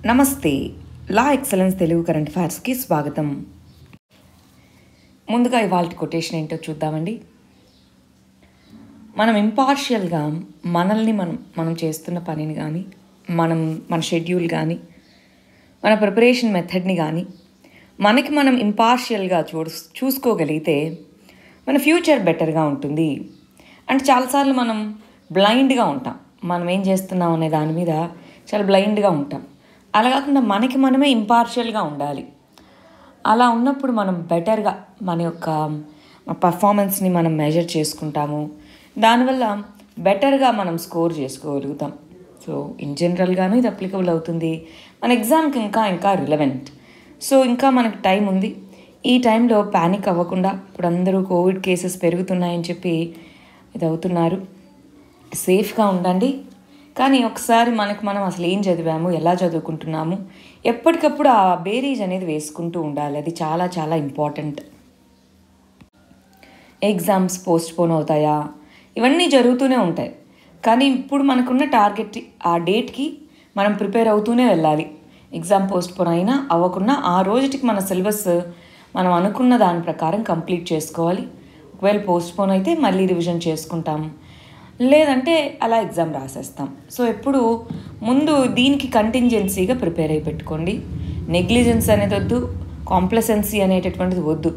నమస్తే la excellence Telugu current అఫైర్స్కి స్వాగతం ముందుగా ఇవాళ కొటేషన్ ఏంటో చూద్దామండి మనం ఇంపార్షియల్గా మనల్ని మనం మనం చేస్తున్న పనిని కానీ మనం మన షెడ్యూల్ కానీ మన ప్రిపరేషన్ మెథడ్ని కానీ మనకి మనం ఇంపార్షియల్గా చూ చూసుకోగలిగితే మన ఫ్యూచర్ బెటర్గా ఉంటుంది అంటే చాలాసార్లు మనం బ్లైండ్గా ఉంటాం మనం ఏం చేస్తున్నాం అనే దాని మీద చాలా బ్లైండ్గా ఉంటాం అలా కాకుండా మనకి మనమే ఇంపార్షియల్గా ఉండాలి అలా ఉన్నప్పుడు మనం బెటర్గా మన యొక్క పర్ఫార్మెన్స్ని మనం మెజర్ చేసుకుంటాము దానివల్ల బెటర్గా మనం స్కోర్ చేసుకోగలుగుతాం సో ఇన్ జనరల్గాను ఇది అప్లికబుల్ అవుతుంది మన ఎగ్జామ్కి ఇంకా ఇంకా రిలవెంట్ సో ఇంకా మనకి టైం ఉంది ఈ టైంలో ప్యానిక్ అవ్వకుండా ఇప్పుడు అందరూ కోవిడ్ కేసెస్ పెరుగుతున్నాయని చెప్పి ఇది అవుతున్నారు సేఫ్గా ఉండండి కానీ ఒకసారి మనకు మనం అసలు ఏం చదివాము ఎలా చదువుకుంటున్నాము ఎప్పటికప్పుడు ఆ బేరీజ్ అనేది వేసుకుంటూ ఉండాలి అది చాలా చాలా ఇంపార్టెంట్ ఎగ్జామ్స్ పోస్ట్ పోన్ అవుతాయా ఇవన్నీ జరుగుతూనే ఉంటాయి కానీ ఇప్పుడు మనకున్న టార్గెట్ ఆ డేట్కి మనం ప్రిపేర్ అవుతూనే వెళ్ళాలి ఎగ్జామ్ పోస్ట్ పోన్ అయినా అవ్వకుండా ఆ రోజుకి మన సిలబస్ మనం అనుకున్న దాని ప్రకారం కంప్లీట్ చేసుకోవాలి ఒకవేళ పోస్ట్ పోన్ అయితే మళ్ళీ రివిజన్ చేసుకుంటాము లేదంటే అలా ఎగ్జామ్ రాసేస్తాం సో ఎప్పుడు ముందు దీనికి కంటింజెన్సీగా ప్రిపేర్ అయి పెట్టుకోండి నెగ్లిజెన్స్ అనేది వద్దు కాంప్లసెన్సీ అనేటటువంటిది వద్దు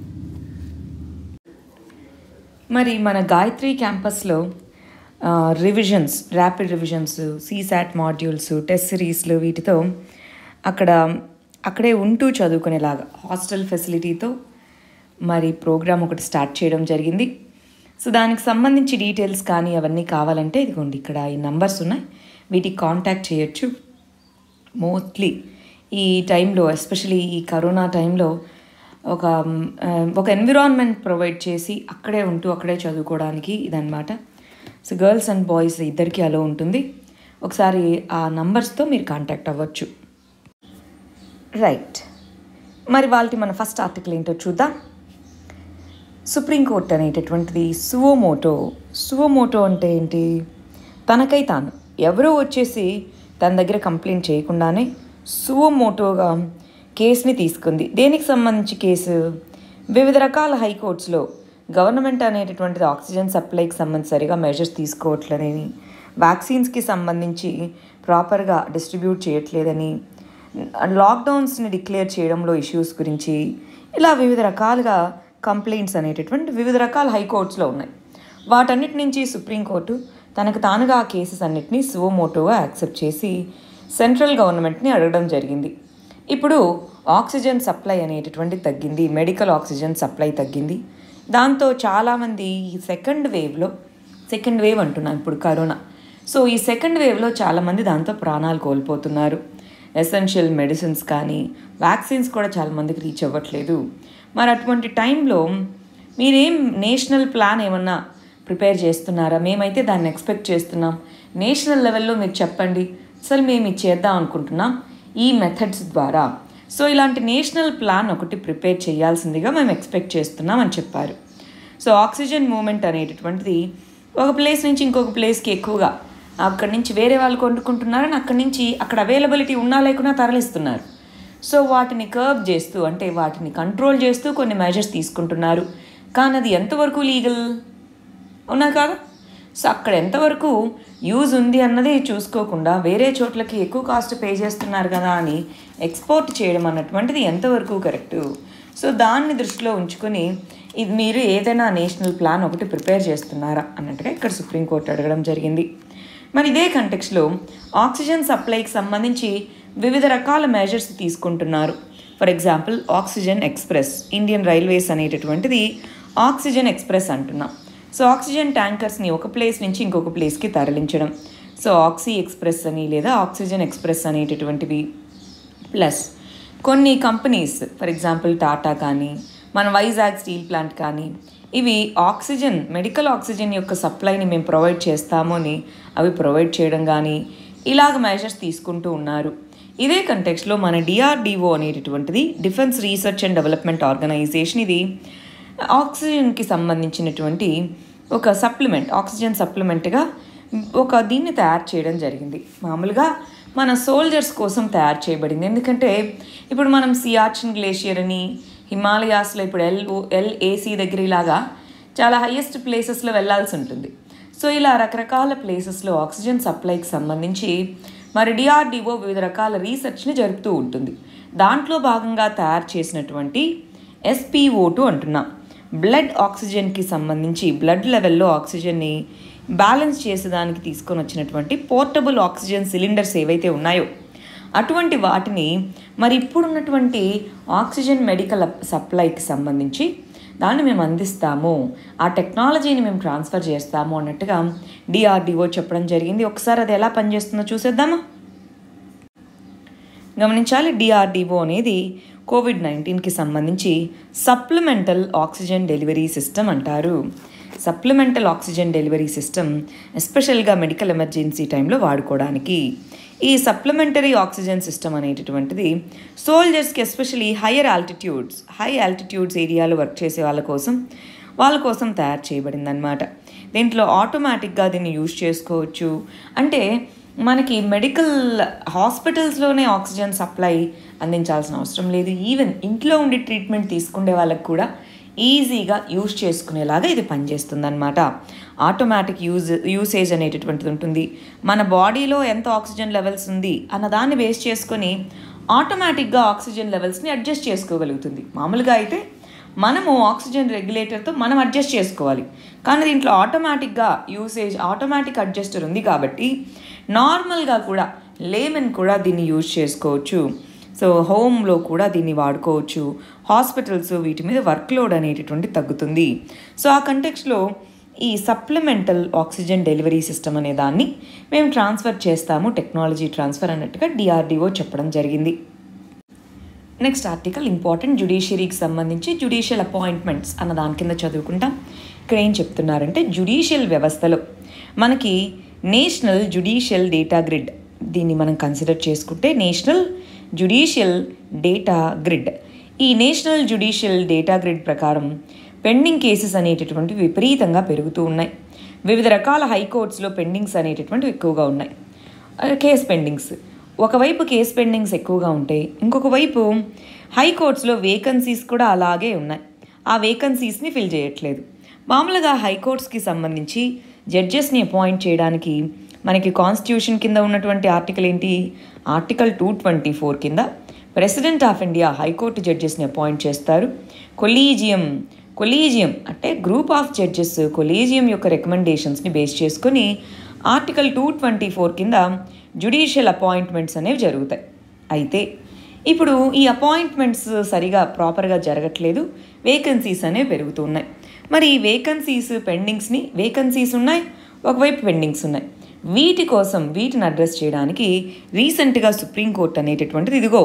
మరి మన గాయత్రి క్యాంపస్లో revisions rapid revisions CSAT modules test సిరీస్లు వీటితో అక్కడ అక్కడే ఉంటూ చదువుకునేలాగా హాస్టల్ ఫెసిలిటీతో మరి ప్రోగ్రామ్ ఒకటి స్టార్ట్ చేయడం జరిగింది సో దానికి సంబంధించి డీటెయిల్స్ కానీ అవన్నీ కావాలంటే ఇదిగోండి ఇక్కడ ఈ నంబర్స్ ఉన్నాయి వీటికి కాంటాక్ట్ చేయొచ్చు మోస్ట్లీ ఈ టైంలో ఎస్పెషలీ ఈ కరోనా టైంలో ఒక ఒక ఎన్విరాన్మెంట్ ప్రొవైడ్ చేసి అక్కడే ఉంటూ అక్కడే చదువుకోవడానికి ఇదనమాట సో గర్ల్స్ అండ్ బాయ్స్ ఇద్దరికీ అలో ఉంటుంది ఒకసారి ఆ నంబర్స్తో మీరు కాంటాక్ట్ అవ్వచ్చు రైట్ మరి వాళ్ళకి మన ఫస్ట్ ఆర్టికల్ ఏంటో చూద్దాం సుప్రీంకోర్టు అనేటటువంటిది సువోమోటో సువోమోటో అంటే ఏంటి తనకై తాను ఎవరో వచ్చేసి తన దగ్గర కంప్లైంట్ చేయకుండానే సువోమోటోగా కేసుని తీసుకుంది దేనికి సంబంధించి కేసు వివిధ రకాల హైకోర్ట్స్లో గవర్నమెంట్ అనేటటువంటిది ఆక్సిజన్ సప్లైకి సంబంధించి సరిగా మెజర్స్ తీసుకోవట్లేదని వ్యాక్సిన్స్కి సంబంధించి ప్రాపర్గా డిస్ట్రిబ్యూట్ చేయట్లేదని లాక్డౌన్స్ని డిక్లేర్ చేయడంలో ఇష్యూస్ గురించి ఇలా వివిధ రకాలుగా కంప్లైంట్స్ అనేటటువంటి వివిధ రకాల హైకోర్ట్స్లో ఉన్నాయి వాటన్నిటి నుంచి సుప్రీంకోర్టు తనకు తానుగా ఆ కేసెస్ అన్నిటినీ సువోమోటోగా యాక్సెప్ట్ చేసి సెంట్రల్ గవర్నమెంట్ని అడగడం జరిగింది ఇప్పుడు ఆక్సిజన్ సప్లై అనేటటువంటిది తగ్గింది మెడికల్ ఆక్సిజన్ సప్లై తగ్గింది దాంతో చాలామంది ఈ సెకండ్ వేవ్లో సెకండ్ వేవ్ అంటున్నాను ఇప్పుడు కరోనా సో ఈ సెకండ్ వేవ్లో చాలామంది దాంతో ప్రాణాలు కోల్పోతున్నారు ఎసెన్షియల్ మెడిసిన్స్ కానీ వ్యాక్సిన్స్ కూడా చాలామందికి రీచ్ అవ్వట్లేదు మరి అటువంటి టైంలో మీరేం నేషనల్ ప్లాన్ ఏమన్నా ప్రిపేర్ చేస్తున్నారా మేమైతే దాన్ని ఎక్స్పెక్ట్ చేస్తున్నాం నేషనల్ లెవెల్లో మీరు చెప్పండి అసలు మేము ఇది చేద్దాం అనుకుంటున్నాం ఈ మెథడ్స్ ద్వారా సో ఇలాంటి నేషనల్ ప్లాన్ ఒకటి ప్రిపేర్ చేయాల్సిందిగా మేము ఎక్స్పెక్ట్ చేస్తున్నాం అని చెప్పారు సో ఆక్సిజన్ మూమెంట్ అనేటటువంటిది ఒక ప్లేస్ నుంచి ఇంకొక ప్లేస్కి ఎక్కువగా అక్కడి నుంచి వేరే వాళ్ళు కొనుక్కుంటున్నారని అక్కడి నుంచి అక్కడ అవైలబిలిటీ ఉన్నా లేకున్నా తరలిస్తున్నారు సో వాటిని కర్బ్ చేస్తూ అంటే వాటిని కంట్రోల్ చేస్తూ కొన్ని మెజర్స్ తీసుకుంటున్నారు కానీ అది ఎంతవరకు లీగల్ అవునా కాదా సో అక్కడ ఎంతవరకు యూజ్ ఉంది అన్నది చూసుకోకుండా వేరే చోట్లకి ఎక్కువ కాస్ట్ పే చేస్తున్నారు కదా అని ఎక్స్పోర్ట్ చేయడం అన్నటువంటిది ఎంతవరకు కరెక్టు సో దాన్ని దృష్టిలో ఉంచుకొని ఇది మీరు ఏదైనా నేషనల్ ప్లాన్ ఒకటి ప్రిపేర్ చేస్తున్నారా అన్నట్టుగా ఇక్కడ సుప్రీంకోర్టు అడగడం జరిగింది మరి ఇదే కంటెక్స్లో ఆక్సిజన్ సప్లైకి సంబంధించి వివిధ రకాల మెజర్స్ తీసుకుంటున్నారు for example oxygen express Indian railways అనేటటువంటిది ఆక్సిజన్ ఎక్స్ప్రెస్ అంటున్నాం సో ఆక్సిజన్ ట్యాంకర్స్ని ఒక ప్లేస్ నుంచి ఇంకొక ప్లేస్కి తరలించడం సో ఆక్సీ ఎక్స్ప్రెస్ అని లేదా ఆక్సిజన్ ఎక్స్ప్రెస్ అనేటటువంటివి ప్లస్ కొన్ని కంపెనీస్ ఫర్ ఎగ్జాంపుల్ టాటా కానీ మన వైజాగ్ స్టీల్ ప్లాంట్ కానీ ఇవి ఆక్సిజన్ మెడికల్ ఆక్సిజన్ యొక్క సప్లైని మేము ప్రొవైడ్ చేస్తాము అని అవి ప్రొవైడ్ చేయడం కానీ ఇలాగ మెజర్స్ తీసుకుంటూ ఉన్నారు ఇదే కంటెక్స్లో మన డిఆర్డిఓ అనేటటువంటిది defence research and development organisation ఇది ఆక్సిజన్కి సంబంధించినటువంటి ఒక సప్లిమెంట్ ఆక్సిజన్ సప్లిమెంట్గా ఒక దీన్ని తయారు చేయడం జరిగింది మామూలుగా మన సోల్జర్స్ కోసం తయారు చేయబడింది ఎందుకంటే ఇప్పుడు మనం సియాచిన్ గ్లేషియర్ అని హిమాలయాస్లో ఇప్పుడు ఎల్ ఎల్ఏసి దగ్గర ఇలాగా చాలా హయ్యెస్ట్ ప్లేసెస్లో వెళ్ళాల్సి ఉంటుంది సో ఇలా రకరకాల ప్లేసెస్లో ఆక్సిజన్ సప్లైకి సంబంధించి మరి డిఆర్డిఓ వివిధ రకాల రీసెర్చ్ని జరుపుతూ ఉంటుంది దాంట్లో భాగంగా తయారు చేసినటువంటి ఎస్పీఓ టూ అంటున్నాం బ్లడ్ ఆక్సిజన్కి సంబంధించి బ్లడ్ లెవెల్లో ఆక్సిజన్ని బ్యాలెన్స్ చేసేదానికి తీసుకొని వచ్చినటువంటి పోర్టబుల్ ఆక్సిజన్ సిలిండర్స్ ఏవైతే ఉన్నాయో అటువంటి వాటిని మరి ఇప్పుడున్నటువంటి ఆక్సిజన్ మెడికల్ సప్లైకి సంబంధించి దాన్ని మేము అందిస్తాము ఆ టెక్నాలజీని మేము ట్రాన్స్ఫర్ చేస్తాము అన్నట్టుగా డిఆర్డిఓ చెప్పడం జరిగింది ఒకసారి అది ఎలా పనిచేస్తుందో చూసేద్దామా గమనించాలి డిఆర్డిఓ అనేది కోవిడ్ నైన్టీన్కి సంబంధించి సప్లిమెంటల్ ఆక్సిజన్ డెలివరీ సిస్టమ్ అంటారు సప్లిమెంటల్ ఆక్సిజన్ డెలివరీ సిస్టమ్ ఎస్పెషల్గా మెడికల్ ఎమర్జెన్సీ టైంలో వాడుకోవడానికి ఈ సప్లిమెంటరీ ఆక్సిజన్ సిస్టమ్ అనేటటువంటిది సోల్జర్స్కి especially higher altitudes high altitudes ఏరియాలో వర్క్ చేసే వాళ్ళ కోసం వాళ్ళ కోసం తయారు చేయబడింది అనమాట దీంట్లో ఆటోమేటిక్గా దీన్ని యూజ్ చేసుకోవచ్చు అంటే మనకి మెడికల్ హాస్పిటల్స్లోనే ఆక్సిజన్ సప్లై అందించాల్సిన అవసరం లేదు ఈవెన్ ఇంట్లో ఉండి ట్రీట్మెంట్ తీసుకునే వాళ్ళకి కూడా ఈజీగా యూజ్ చేసుకునేలాగా ఇది పనిచేస్తుందన్నమాట ఆటోమేటిక్ యూజ్ యూసేజ్ అనేటటువంటిది ఉంటుంది మన బాడీలో ఎంత ఆక్సిజన్ లెవెల్స్ ఉంది అన్న దాన్ని బేస్ చేసుకొని ఆటోమేటిక్గా ఆక్సిజన్ లెవెల్స్ని అడ్జస్ట్ చేసుకోగలుగుతుంది మామూలుగా అయితే మనము ఆక్సిజన్ రెగ్యులేటర్తో మనం అడ్జస్ట్ చేసుకోవాలి కానీ దీంట్లో ఆటోమేటిక్గా యూసేజ్ ఆటోమేటిక్ అడ్జస్టర్ ఉంది కాబట్టి నార్మల్గా కూడా లేమెన్ కూడా దీన్ని యూజ్ చేసుకోవచ్చు సో హోమ్లో కూడా దీన్ని వాడుకోవచ్చు హాస్పిటల్స్ వీటి మీద వర్క్ లోడ్ అనేటటువంటి తగ్గుతుంది సో ఆ కంటెక్స్లో ఈ సప్లిమెంటల్ ఆక్సిజన్ డెలివరీ సిస్టమ్ అనే దాన్ని మేము ట్రాన్స్ఫర్ చేస్తాము టెక్నాలజీ ట్రాన్స్ఫర్ అన్నట్టుగా డిఆర్డిఓ చెప్పడం జరిగింది నెక్స్ట్ ఆర్టికల్ ఇంపార్టెంట్ జుడిషియరీకి సంబంధించి జుడిషియల్ అపాయింట్మెంట్స్ అన్న దాని కింద చదువుకుంటాం ఇక్కడ ఏం చెప్తున్నారంటే జుడిషియల్ వ్యవస్థలో మనకి నేషనల్ జుడిషియల్ డేటా గ్రిడ్ దీన్ని మనం కన్సిడర్ చేసుకుంటే నేషనల్ జుడిషియల్ డేటా గ్రిడ్ ఈ నేషనల్ జుడిషియల్ డేటా గ్రిడ్ ప్రకారం పెండింగ్ కేసెస్ అనేటటువంటివి విపరీతంగా పెరుగుతూ ఉన్నాయి వివిధ రకాల హైకోర్ట్స్లో పెండింగ్స్ అనేటటువంటివి ఎక్కువగా ఉన్నాయి కేస్ పెండింగ్స్ ఒకవైపు కేస్ పెండింగ్స్ ఎక్కువగా ఉంటే ఇంకొక వైపు హైకోర్ట్స్లో వేకన్సీస్ కూడా అలాగే ఉన్నాయి ఆ వేకన్సీస్ని ఫిల్ చేయట్లేదు మామూలుగా హైకోర్ట్స్కి సంబంధించి జడ్జెస్ని అపాయింట్ చేయడానికి మనకి కాన్స్టిట్యూషన్ కింద ఉన్నటువంటి ఆర్టికల్ ఏంటి ఆర్టికల్ టూ ట్వంటీ ఫోర్ కింద ప్రెసిడెంట్ ఆఫ్ ఇండియా హైకోర్టు జడ్జెస్ని అపాయింట్ చేస్తారు కొలీజియం కొలీజియం అంటే గ్రూప్ ఆఫ్ జడ్జెస్ కొలీజియం యొక్క రికమెండేషన్స్ని బేస్ చేసుకొని ఆర్టికల్ టూ ట్వంటీ ఫోర్ కింద జుడిషియల్ అపాయింట్మెంట్స్ అనేవి జరుగుతాయి అయితే ఇప్పుడు ఈ అపాయింట్మెంట్స్ సరిగా ప్రాపర్గా జరగట్లేదు వేకెన్సీస్ అనేవి పెరుగుతున్నాయి మరి ఈ వేకెన్సీస్ పెండింగ్స్ని వేకెన్సీస్ ఉన్నాయి ఒకవైపు పెండింగ్స్ ఉన్నాయి వీటి కోసం వీటిని అడ్రస్ చేయడానికి రీసెంట్గా సుప్రీంకోర్టు అనేటటువంటిది ఇదిగో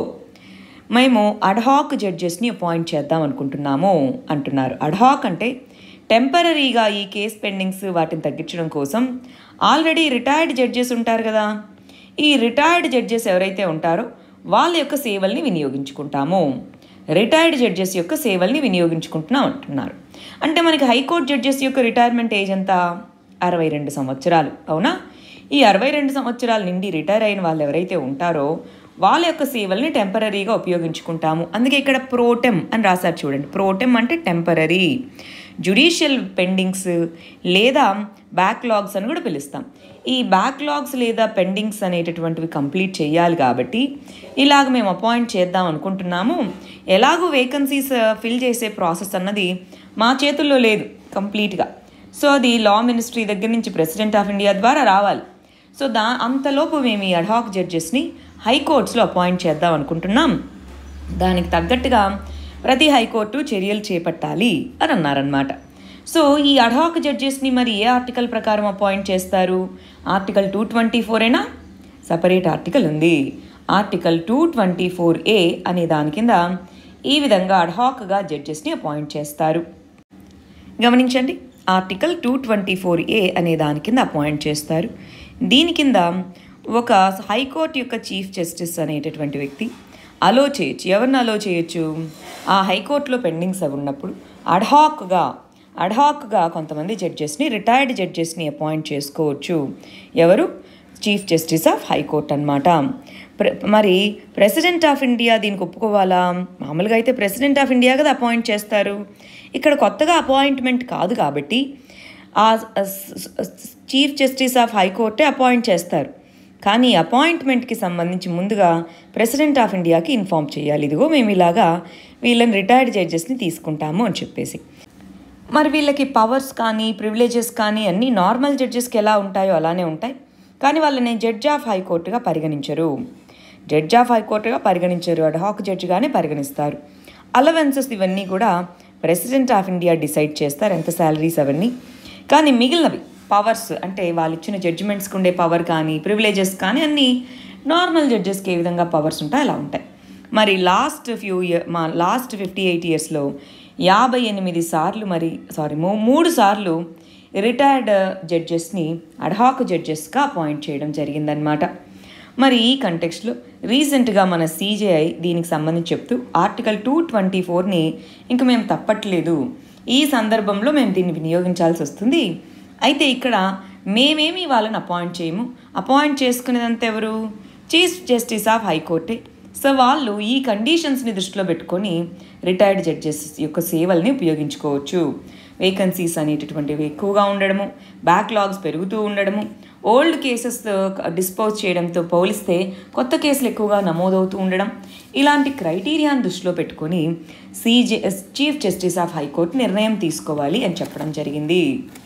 మేము అడ్హాక్ జడ్జెస్ని అపాయింట్ చేద్దాం అనుకుంటున్నాము అంటున్నారు అడ్హాక్ అంటే టెంపరీగా ఈ కేస్ పెండింగ్స్ వాటిని తగ్గించడం కోసం ఆల్రెడీ రిటైర్డ్ జడ్జెస్ ఉంటారు కదా ఈ రిటైర్డ్ జడ్జెస్ ఎవరైతే ఉంటారో వాళ్ళ యొక్క సేవల్ని వినియోగించుకుంటాము రిటైర్డ్ జడ్జెస్ యొక్క సేవల్ని వినియోగించుకుంటున్నాం అంటున్నారు అంటే మనకి హైకోర్టు జడ్జెస్ యొక్క రిటైర్మెంట్ ఏజ్ ఎంత అరవై రెండు సంవత్సరాలు అవునా ఈ అరవై రెండు సంవత్సరాల నుండి రిటైర్ అయిన వాళ్ళు ఎవరైతే ఉంటారో వాళ్ళ యొక్క సేవల్ని టెంపరీగా ఉపయోగించుకుంటాము అందుకే ఇక్కడ ప్రోటెమ్ అని రాశారు చూడండి ప్రోటెమ్ అంటే టెంపరీ జుడిషియల్ పెండింగ్స్ లేదా బ్యాక్లాగ్స్ అని కూడా పిలుస్తాం ఈ బ్యాక్లాగ్స్ లేదా పెండింగ్స్ అనేటటువంటివి కంప్లీట్ చేయాలి కాబట్టి ఇలాగ మేము అపాయింట్ చేద్దాం అనుకుంటున్నాము ఎలాగో వేకన్సీస్ ఫిల్ చేసే ప్రాసెస్ అన్నది మా చేతుల్లో లేదు కంప్లీట్గా సో అది లా మినిస్ట్రీ దగ్గర నుంచి ప్రెసిడెంట్ ఆఫ్ ఇండియా ద్వారా రావాలి సో దా అంతలోపు మేము ఈ అడ్హాక్ జడ్జెస్ని హైకోర్ట్స్లో అపాయింట్ చేద్దాం అనుకుంటున్నాం దానికి తగ్గట్టుగా ప్రతి హైకోర్టు చర్యలు చేపట్టాలి అని అన్నారనమాట సో ఈ అడ్హాక్ జడ్జెస్ని మరి ఏ ఆర్టికల్ ప్రకారం అపాయింట్ చేస్తారు ఆర్టికల్ టూ ట్వంటీ ఫోర్ అయినా సపరేట్ ఆర్టికల్ ఉంది article two twenty four A అనే దాని కింద ఈ విధంగా అడ్హాక్గా జడ్జెస్ని అపాయింట్ చేస్తారు గమనించండి article two twenty four A అనే దాని కింద అపాయింట్ చేస్తారు దీని కింద ఒక హైకోర్టు యొక్క చీఫ్ జస్టిస్ అనేటటువంటి వ్యక్తి అలో చేయొచ్చు ఎవరిని అలో చేయొచ్చు ఆ హైకోర్టులో పెండింగ్స్ అవి ఉన్నప్పుడు అడ్హాక్గా అడ్హాక్గా కొంతమంది జడ్జెస్ని రిటైర్డ్ జడ్జెస్ని అపాయింట్ చేసుకోవచ్చు ఎవరు చీఫ్ జస్టిస్ ఆఫ్ హైకోర్ట్ అనమాట మరి ప్రెసిడెంట్ ఆఫ్ ఇండియా దీనికి ఒప్పుకోవాలా మామూలుగా అయితే ప్రెసిడెంట్ ఆఫ్ ఇండియా కదా అపాయింట్ చేస్తారు ఇక్కడ కొత్తగా అపాయింట్మెంట్ కాదు కాబట్టి ఆ చీఫ్ జస్టిస్ ఆఫ్ హైకోర్టే అపాయింట్ చేస్తారు కానీ అపాయింట్మెంట్కి సంబంధించి ముందుగా ప్రెసిడెంట్ ఆఫ్ ఇండియాకి ఇన్ఫామ్ చేయాలి ఇదిగో మేము ఇలాగా వీళ్ళని రిటైర్డ్ జడ్జెస్ని తీసుకుంటాము అని చెప్పేసి మరి వీళ్ళకి పవర్స్ కానీ ప్రివిలేజెస్ కానీ అన్నీ నార్మల్ జడ్జెస్కి ఎలా ఉంటాయో అలానే ఉంటాయి కానీ వాళ్ళని జడ్జ్ ఆఫ్ హైకోర్టుగా పరిగణించరు జడ్జ్ ఆఫ్ హైకోర్టుగా పరిగణించరు అడ్హాక్ జడ్జిగానే పరిగణిస్తారు అలవెన్సెస్ ఇవన్నీ కూడా ప్రెసిడెంట్ ఆఫ్ ఇండియా డిసైడ్ చేస్తారు ఎంత శాలరీస్ అవన్నీ కానీ మిగిలినవి పవర్స్ అంటే వాళ్ళు ఇచ్చిన జడ్జిమెంట్స్కి ఉండే పవర్ కానీ ప్రివిలేజెస్ కానీ అన్నీ నార్మల్ జడ్జెస్కి ఏ విధంగా పవర్స్ ఉంటాయి అలా ఉంటాయి మరి లాస్ట్ ఫ్యూ ఇయర్ మా లాస్ట్ ఫిఫ్టీ ఎయిట్ ఇయర్స్లో యాభై ఎనిమిది సార్లు మరి సారీ మూడు సార్లు రిటైర్డ్ జడ్జెస్ని అడ్హాక్ జడ్జెస్గా అపాయింట్ చేయడం జరిగిందనమాట మరి ఈ కంటెక్స్ట్లో రీసెంట్గా మన సీజేఐ దీనికి సంబంధించి చెప్తూ ఆర్టికల్ టూ ట్వంటీ ఫోర్ని ఇంక మేము తప్పట్లేదు ఈ సందర్భంలో మేము దీన్ని వినియోగించాల్సి వస్తుంది అయితే ఇక్కడ మేమేమి వాళ్ళని అపాయింట్ చేయము అపాయింట్ చేసుకునేదంతా ఎవరు చీఫ్ జస్టిస్ ఆఫ్ హైకోర్టే సో వాళ్ళు ఈ కండిషన్స్ని దృష్టిలో పెట్టుకొని రిటైర్డ్ జడ్జెస్ యొక్క సేవల్ని ఉపయోగించుకోవచ్చు వేకెన్సీస్ అనేటటువంటివి ఎక్కువగా ఉండడము బ్యాక్లాగ్స్ పెరుగుతూ ఉండడము ఓల్డ్ కేసెస్ డిస్పోజ్ చేయడంతో పోలిస్తే కొత్త కేసులు ఎక్కువగా నమోదవుతూ ఉండడం ఇలాంటి క్రైటీరియాను దృష్టిలో పెట్టుకొని CJ chief justice of high court నిర్ణయం తీసుకోవాలి అని చెప్పడం జరిగింది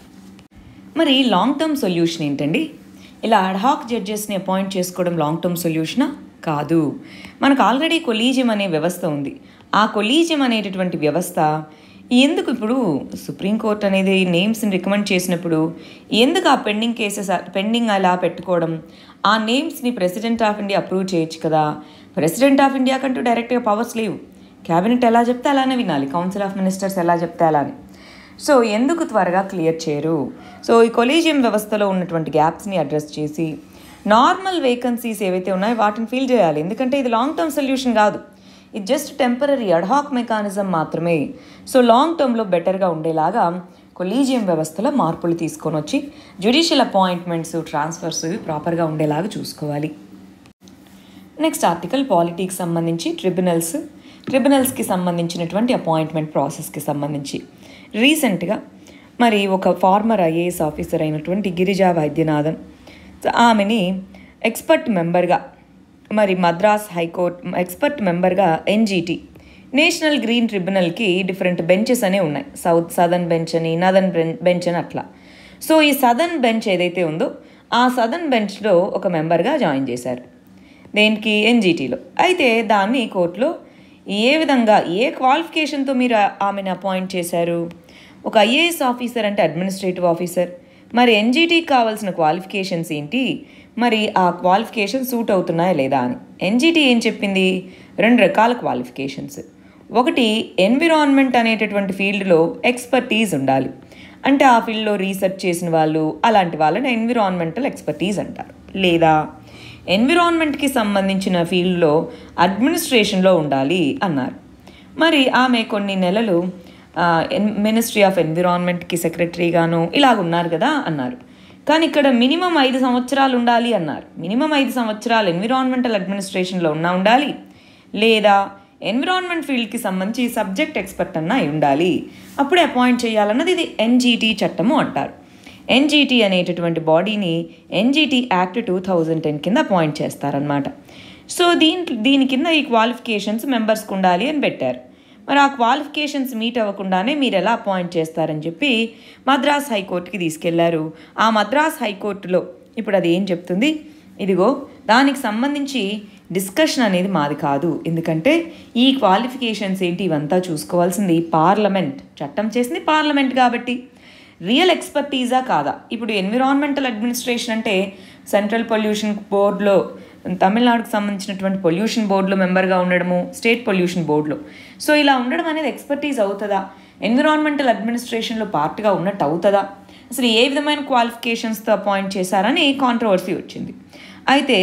మరి లాంగ్ టర్మ్ సొల్యూషన్ ఏంటండి ఇలా అడ్హాక్ జడ్జెస్ని అపాయింట్ చేసుకోవడం లాంగ్ టర్మ్ సొల్యూషనా కాదు మనకు ఆల్రెడీ కొలీజియం అనే వ్యవస్థ ఉంది ఆ కొలీజియం అనేటటువంటి వ్యవస్థ ఎందుకు ఇప్పుడు సుప్రీంకోర్టు అనేది నేమ్స్ని రికమెండ్ చేసినప్పుడు ఎందుకు ఆ పెండింగ్ కేసెస్ పెండింగ్ అలా పెట్టుకోవడం ఆ నేమ్స్ని ప్రెసిడెంట్ ఆఫ్ ఇండియా అప్రూవ్ చేయొచ్చు కదా ప్రెసిడెంట్ ఆఫ్ ఇండియా కంటూ డైరెక్ట్గా పవర్స్ లేవు క్యాబినెట్ ఎలా చెప్తే అలానే వినాలి కౌన్సిల్ ఆఫ్ మినిస్టర్స్ ఎలా చెప్తే అలానే సో ఎందుకు త్వరగా క్లియర్ చేయరు సో ఈ కొలీజియం వ్యవస్థలో ఉన్నటువంటి గ్యాప్స్ని అడ్రస్ చేసి నార్మల్ వేకన్సీస్ ఏవైతే ఉన్నాయో వాటిని ఫిల్ చేయాలి ఎందుకంటే ఇది లాంగ్ టర్మ్ సొల్యూషన్ కాదు ఇది జస్ట్ టెంపరీ అడ్హాక్ మెకానిజం మాత్రమే సో లాంగ్ టర్మ్లో బెటర్గా ఉండేలాగా కొలీజియం వ్యవస్థలో మార్పులు తీసుకొని వచ్చి జ్యుడిషియల్ అపాయింట్మెంట్స్ ట్రాన్స్ఫర్స్ ఇవి ప్రాపర్గా ఉండేలాగా చూసుకోవాలి నెక్స్ట్ ఆర్టికల్ పాలిటిక్స్ సంబంధించి ట్రిబ్యునల్స్ ట్రిబ్యునల్స్కి సంబంధించినటువంటి అపాయింట్మెంట్ ప్రాసెస్కి సంబంధించి రీసెంట్గా మరి ఒక ఫార్మర్ ఐఏఎస్ ఆఫీసర్ అయినటువంటి గిరిజా వైద్యనాథన్ ఆమెని ఎక్స్పర్ట్ మెంబర్గా మరి మద్రాస్ హైకోర్ట్ ఎక్స్పర్ట్ మెంబర్గా ఎన్జీటీ నేషనల్ గ్రీన్ ట్రిబ్యునల్కి డిఫరెంట్ బెంచెస్ అనే ఉన్నాయి సౌత్ సదర్న్ బెంచ్ అని నదర్న్ బెంచ్ అని అట్లా సో ఈ సదర్న్ బెంచ్ ఏదైతే ఉందో ఆ సదర్న్ బెంచ్లో ఒక మెంబర్గా జాయిన్ చేశారు దేనికి ఎన్జీటీలో అయితే దాన్ని కోర్టులో ఏ విధంగా ఏ క్వాలిఫికేషన్తో మీరు ఆమెను అపాయింట్ చేశారు ఒక ఐఏఎస్ ఆఫీసర్ అంటే అడ్మినిస్ట్రేటివ్ ఆఫీసర్ మరి ఎన్జీటీకి కావాల్సిన క్వాలిఫికేషన్స్ ఏంటి మరి ఆ క్వాలిఫికేషన్ సూట్ అవుతున్నాయా లేదా అని ఎన్జీటీ ఏం చెప్పింది రెండు రకాల క్వాలిఫికేషన్స్ ఒకటి ఎన్విరాన్మెంట్ అనేటటువంటి ఫీల్డ్లో ఎక్స్పర్టీజ్ ఉండాలి అంటే ఆ ఫీల్డ్లో రీసెర్చ్ చేసిన వాళ్ళు అలాంటి వాళ్ళని ఎన్విరాన్మెంటల్ ఎక్స్పర్టీజ్ అంటారు లేదా ఎన్విరాన్మెంట్కి సంబంధించిన ఫీల్డ్లో అడ్మినిస్ట్రేషన్లో ఉండాలి అన్నారు మరి ఆమె కొన్ని నెలలు మినిస్ట్రీ ఆఫ్ ఎన్విరాన్మెంట్కి సెక్రటరీగాను ఇలాగ ఉన్నారు కదా అన్నారు కానీ ఇక్కడ మినిమం ఐదు సంవత్సరాలు ఉండాలి అన్నారు మినిమం ఐదు సంవత్సరాలు ఎన్విరాన్మెంటల్ అడ్మినిస్ట్రేషన్లో ఉన్నా ఉండాలి లేదా ఎన్విరాన్మెంట్ ఫీల్డ్కి సంబంధించి సబ్జెక్ట్ ఎక్స్పర్ట్ అన్న అయి ఉండాలి అప్పుడే అపాయింట్ చేయాలన్నది ఇది ఎన్జీటీ చట్టము అంటారు ఎన్జీటీ అనేటటువంటి బాడీని NGT act two thousand ten కింద అపాయింట్ చేస్తారనమాట సో దీని దీని కింద ఈ క్వాలిఫికేషన్స్ మెంబర్స్కి ఉండాలి అని పెట్టారు మరి ఆ క్వాలిఫికేషన్స్ మీట్ అవ్వకుండానే మీరు ఎలా అపాయింట్ చేస్తారని చెప్పి మద్రాస్ హైకోర్టుకి తీసుకెళ్లారు ఆ మద్రాస్ హైకోర్టులో ఇప్పుడు అది ఏం చెప్తుంది ఇదిగో దానికి సంబంధించి డిస్కషన్ అనేది మాది కాదు ఎందుకంటే ఈ క్వాలిఫికేషన్స్ ఏంటి ఇవంతా చూసుకోవాల్సింది పార్లమెంట్ చట్టం చేసింది పార్లమెంట్ కాబట్టి రియల్ ఎక్స్పర్టీజా కాదా ఇప్పుడు ఎన్విరాన్మెంటల్ అడ్మినిస్ట్రేషన్ అంటే సెంట్రల్ పొల్యూషన్ బోర్డులో తమిళనాడుకు సంబంధించినటువంటి పొల్యూషన్ బోర్డులో మెంబర్గా ఉండడము స్టేట్ పొల్యూషన్ బోర్డులో సో ఇలా ఉండడం అనేది ఎక్స్పర్టీజ్ అవుతుందా ఎన్విరాన్మెంటల్ అడ్మినిస్ట్రేషన్లో పార్ట్గా ఉన్నట్టు అవుతుందా అసలు ఏ విధమైన క్వాలిఫికేషన్స్తో అపాయింట్ చేశారని కాంట్రవర్సీ వచ్చింది అయితే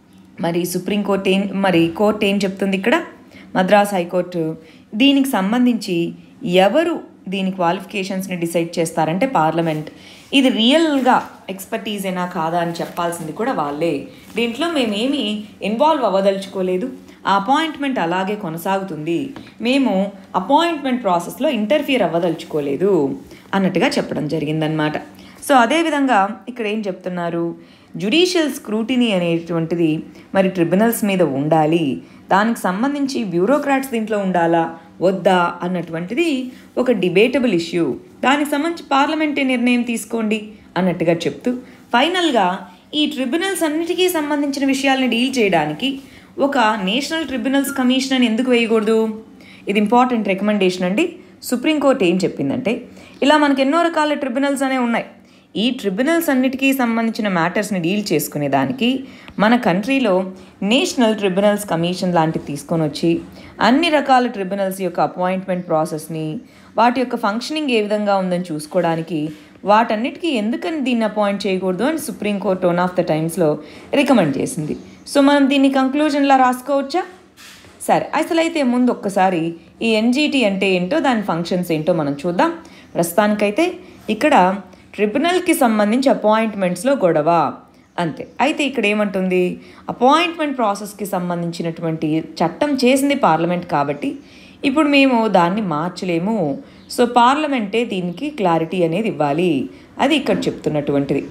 మరి సుప్రీంకోర్టు ఏం మరి కోర్టు ఏం చెప్తుంది ఇక్కడ మద్రాస్ హైకోర్టు దీనికి సంబంధించి ఎవరు దీని క్వాలిఫికేషన్స్ని డిసైడ్ చేస్తారంటే పార్లమెంట్ ఇది రియల్గా ఎక్స్పర్టీజేనా కాదా అని చెప్పాల్సింది కూడా వాళ్ళే దీంట్లో మేమేమి ఇన్వాల్వ్ అవ్వదలుచుకోలేదు ఆ అపాయింట్మెంట్ అలాగే కొనసాగుతుంది మేము అపాయింట్మెంట్ ప్రాసెస్లో ఇంటర్ఫియర్ అవ్వదలుచుకోలేదు అన్నట్టుగా చెప్పడం జరిగిందనమాట సో అదేవిధంగా ఇక్కడ ఏం చెప్తున్నారు జుడిషియల్ స్క్రూటినీ అనేటువంటిది మరి ట్రిబ్యునల్స్ మీద ఉండాలి దానికి సంబంధించి బ్యూరోక్రాట్స్ దీంట్లో ఉండాలా వద్దా అన్నటువంటిది ఒక డిబేటబుల్ ఇష్యూ దానికి సంబంధించి పార్లమెంటే నిర్ణయం తీసుకోండి అన్నట్టుగా చెప్తూ ఫైనల్గా ఈ ట్రిబ్యునల్స్ అన్నిటికీ సంబంధించిన విషయాల్ని డీల్ చేయడానికి ఒక నేషనల్ ట్రిబ్యునల్స్ కమిషన్ అని ఎందుకు వేయకూడదు ఇది ఇంపార్టెంట్ రికమెండేషన్ అండి సుప్రీంకోర్టు ఏం చెప్పిందంటే ఇలా మనకు ఎన్నో రకాల ట్రిబ్యునల్స్ అనేవి ఉన్నాయి ఈ ట్రిబ్యునల్స్ అన్నిటికీ సంబంధించిన మ్యాటర్స్ని డీల్ చేసుకునే దానికి మన కంట్రీలో నేషనల్ ట్రిబ్యునల్స్ కమిషన్ లాంటివి తీసుకొని వచ్చి అన్ని రకాల ట్రిబ్యునల్స్ యొక్క అపాయింట్మెంట్ ప్రాసెస్ని వాటి యొక్క ఫంక్షనింగ్ ఏ విధంగా ఉందని చూసుకోవడానికి వాటన్నిటికీ ఎందుకని దీన్ని అపాయింట్ చేయకూడదు అని సుప్రీంకోర్టు వన్ ఆఫ్ ద టైమ్స్లో రికమెండ్ చేసింది సో మనం దీన్ని కంక్లూజన్లా రాసుకోవచ్చా సరే అసలు అయితే ముందు ఒక్కసారి ఈ ఎన్జీటీ అంటే ఏంటో దాని ఫంక్షన్స్ ఏంటో మనం చూద్దాం ప్రస్తుతానికైతే ఇక్కడ ట్రిబ్యునల్కి సంబంధించి అపాయింట్మెంట్స్లో గొడవ అంతే అయితే ఇక్కడ ఏమంటుంది అపాయింట్మెంట్ ప్రాసెస్కి సంబంధించినటువంటి చట్టం చేసింది పార్లమెంట్ కాబట్టి ఇప్పుడు మేము దాన్ని మార్చలేము సో పార్లమెంటే దీనికి క్లారిటీ అనేది ఇవ్వాలి అది ఇక్కడ చెప్తున్నటువంటిది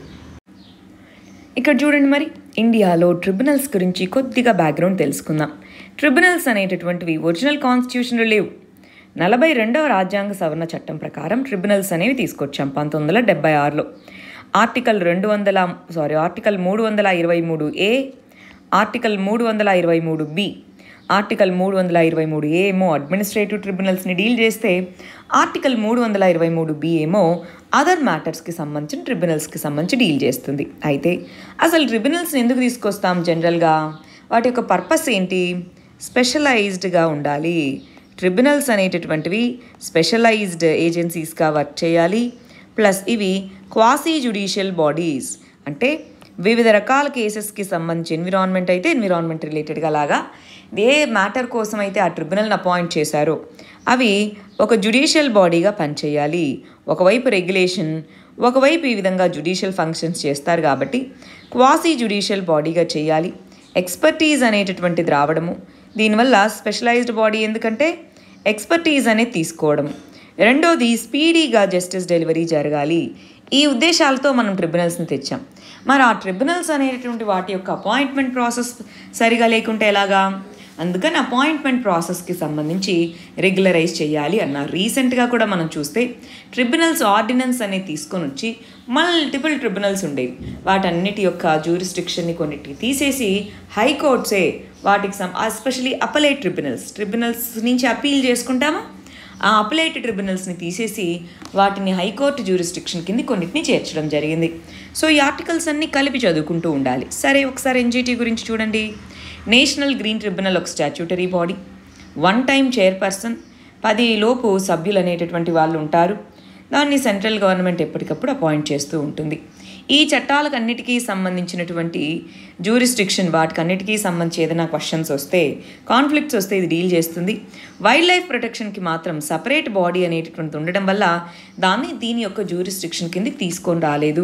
ఇక్కడ చూడండి మరి ఇండియాలో ట్రిబ్యునల్స్ గురించి కొద్దిగా బ్యాక్గ్రౌండ్ తెలుసుకుందాం ట్రిబ్యునల్స్ అనేటటువంటివి ఒరిజినల్ కాన్స్టిట్యూషన్లో లేవు నలభై రెండవ రాజ్యాంగ సవరణ చట్టం ప్రకారం ట్రిబ్యునల్స్ అనేవి తీసుకొచ్చాం పంతొమ్మిది వందల డెబ్బై ఆరులో ఆర్టికల్ రెండు వందల సారీ ఆర్టికల్ మూడు వందల ఇరవై మూడు ఏ ఆర్టికల్ మూడు వందల ఇరవై మూడు బి ఆర్టికల్ మూడు వందల ఇరవై మూడు ఏ ఏమో అడ్మినిస్ట్రేటివ్ ట్రిబ్యునల్స్ని డీల్ చేస్తే ఆర్టికల్ మూడు వందల ఇరవై మూడు బి ఏమో అదర్ మ్యాటర్స్కి సంబంధించిన ట్రిబ్యునల్స్కి సంబంధించి డీల్ చేస్తుంది అయితే అసలు ట్రిబ్యునల్స్ని ఎందుకు తీసుకొస్తాం జనరల్గా వాటి యొక్క పర్పస్ ఏంటి స్పెషలైజ్డ్గా ఉండాలి ట్రిబ్యునల్స్ అనేటటువంటివి స్పెషలైజ్డ్ ఏజెన్సీస్గా వర్క్ చేయాలి ప్లస్ ఇవి క్వాసీ జుడిషియల్ బాడీస్ అంటే వివిధ రకాల కేసెస్కి సంబంధించి ఎన్విరాన్మెంట్ అయితే ఎన్విరాన్మెంట్ రిలేటెడ్గా లాగా ఏ మ్యాటర్ కోసం అయితే ఆ ట్రిబ్యునల్ని అపాయింట్ చేశారో అవి ఒక జుడిషియల్ బాడీగా పనిచేయాలి ఒకవైపు రెగ్యులేషన్ ఒకవైపు ఈ విధంగా జుడిషియల్ ఫంక్షన్స్ చేస్తారు కాబట్టి క్వాసీ జుడిషియల్ బాడీగా చేయాలి ఎక్స్పర్టీజ్ అనేటటువంటిది రావడము దీనివల్ల స్పెషలైజ్డ్ బాడీ ఎందుకంటే ఎక్స్పర్టీజ్ అనేది తీసుకోవడం రెండోది స్పీడీగా జస్టిస్ డెలివరీ జరగాలి ఈ ఉద్దేశాలతో మనం ట్రిబ్యునల్స్ని తెచ్చాం మరి ఆ ట్రిబ్యునల్స్ అనేటటువంటి వాటి యొక్క అపాయింట్మెంట్ ప్రాసెస్ సరిగా లేకుంటే ఎలాగా అందుకని అపాయింట్మెంట్ ప్రాసెస్కి సంబంధించి రెగ్యులరైజ్ చేయాలి అన్నారు రీసెంట్గా కూడా మనం చూస్తే ట్రిబ్యునల్స్ ఆర్డినెన్స్ అనేది తీసుకొని వచ్చి మల్టిపుల్ ట్రిబ్యునల్స్ ఉండేవి వాటన్నిటి యొక్క జ్యూరిస్టిక్షన్ని కొన్నిటికి తీసేసి హైకోర్ట్సే వాటికి సం ఎస్పెషలీ అపలేట్ ట్రిబ్యునల్స్ ట్రిబ్యునల్స్ నుంచి అపీల్ చేసుకుంటామా ఆ అపలేట్ ట్రిబ్యునల్స్ని తీసేసి వాటిని హైకోర్టు జ్యూరిస్టిక్షన్ కింద కొన్నిటిని చేర్చడం జరిగింది సో ఈ ఆర్టికల్స్ అన్నీ కలిపి చదువుకుంటూ ఉండాలి సరే ఒకసారి ఎన్జిటి గురించి చూడండి నేషనల్ గ్రీన్ ట్రిబ్యునల్ ఒక statutory body one time chairperson పది లోపు సభ్యులు అనేటటువంటి వాళ్ళు ఉంటారు దాన్ని సెంట్రల్ గవర్నమెంట్ ఎప్పటికప్పుడు అపాయింట్ చేస్తూ ఉంటుంది ఈ చట్టాలకు అన్నిటికీ సంబంధించినటువంటి జ్యూరిస్టిక్షన్ వాటికి అన్నిటికీ సంబంధించి ఏదైనా క్వశ్చన్స్ వస్తే కాన్ఫ్లిక్ట్స్ వస్తే ఇది డీల్ చేస్తుంది వైల్డ్ లైఫ్ ప్రొటెక్షన్కి మాత్రం సపరేట్ బాడీ అనేటటువంటి ఉండడం వల్ల దాన్ని దీని యొక్క జ్యూరిస్టిక్షన్ కిందకి తీసుకొని రాలేదు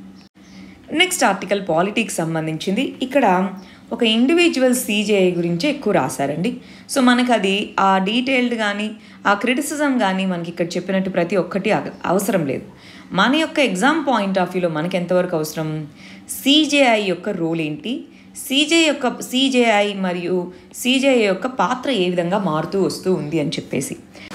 నెక్స్ట్ ఆర్టికల్ పాలిటిక్స్ సంబంధించింది ఇక్కడ ఒక ఇండివిజువల్ సీజేఐ గురించే ఎక్కువ రాశారండి సో మనకు అది ఆ డీటెయిల్డ్ కానీ ఆ క్రిటిసిజం కానీ మనకి ఇక్కడ చెప్పినట్టు ప్రతి ఒక్కటి అవ- అవసరం లేదు మన యొక్క ఎగ్జామ్ పాయింట్ ఆఫ్ వ్యూలో మనకి ఎంతవరకు అవసరం సీజేఐ యొక్క రోల్ ఏంటి సీజే యొక్క సీజేఐ మరియు సీజేఐ యొక్క పాత్ర ఏ విధంగా మారుతూ వస్తూ ఉంది అని చెప్పేసి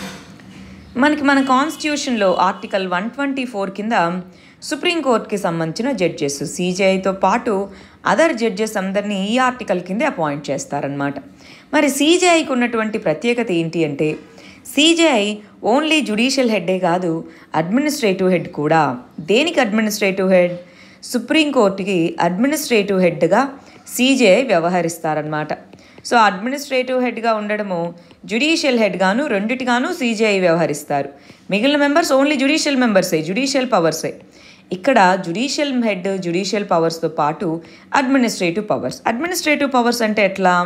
మనకి మన కాన్స్టిట్యూషన్లో ఆర్టికల్ వన్ ట్వంటీ ఫోర్ కింద సుప్రీంకోర్టుకి సంబంధించిన జడ్జెస్ సీజేఐతో పాటు అదర్ జడ్జెస్ అందరినీ ఈ ఆర్టికల్ కిందే అపాయింట్ చేస్తారనమాట మరి సీజేఐకి ఉన్నటువంటి ప్రత్యేకత ఏంటి అంటే సీజేఐ ఓన్లీ జుడిషియల్ హెడ్డే కాదు అడ్మినిస్ట్రేటివ్ హెడ్ కూడా దేనికి అడ్మినిస్ట్రేటివ్ హెడ్ సుప్రీంకోర్టుకి అడ్మినిస్ట్రేటివ్ హెడ్గా సీజేఐ వ్యవహరిస్తారనమాట సో అడ్మినిస్ట్రేటివ్ హెడ్గా ఉండడము జుడిషియల్ హెడ్గాను రెండిటిగాను సీజేఐ వ్యవహరిస్తారు మిగిలిన మెంబర్స్ ఓన్లీ జుడిషియల్ మెంబర్సే జుడిషియల్ పవర్సే ఇక్కడ జుడిషియల్ హెడ్ జుడిషియల్ పవర్స్తో పాటు అడ్మినిస్ట్రేటివ్ పవర్స్ అడ్మినిస్ట్రేటివ్ పవర్స్ అంటే ఎట్లా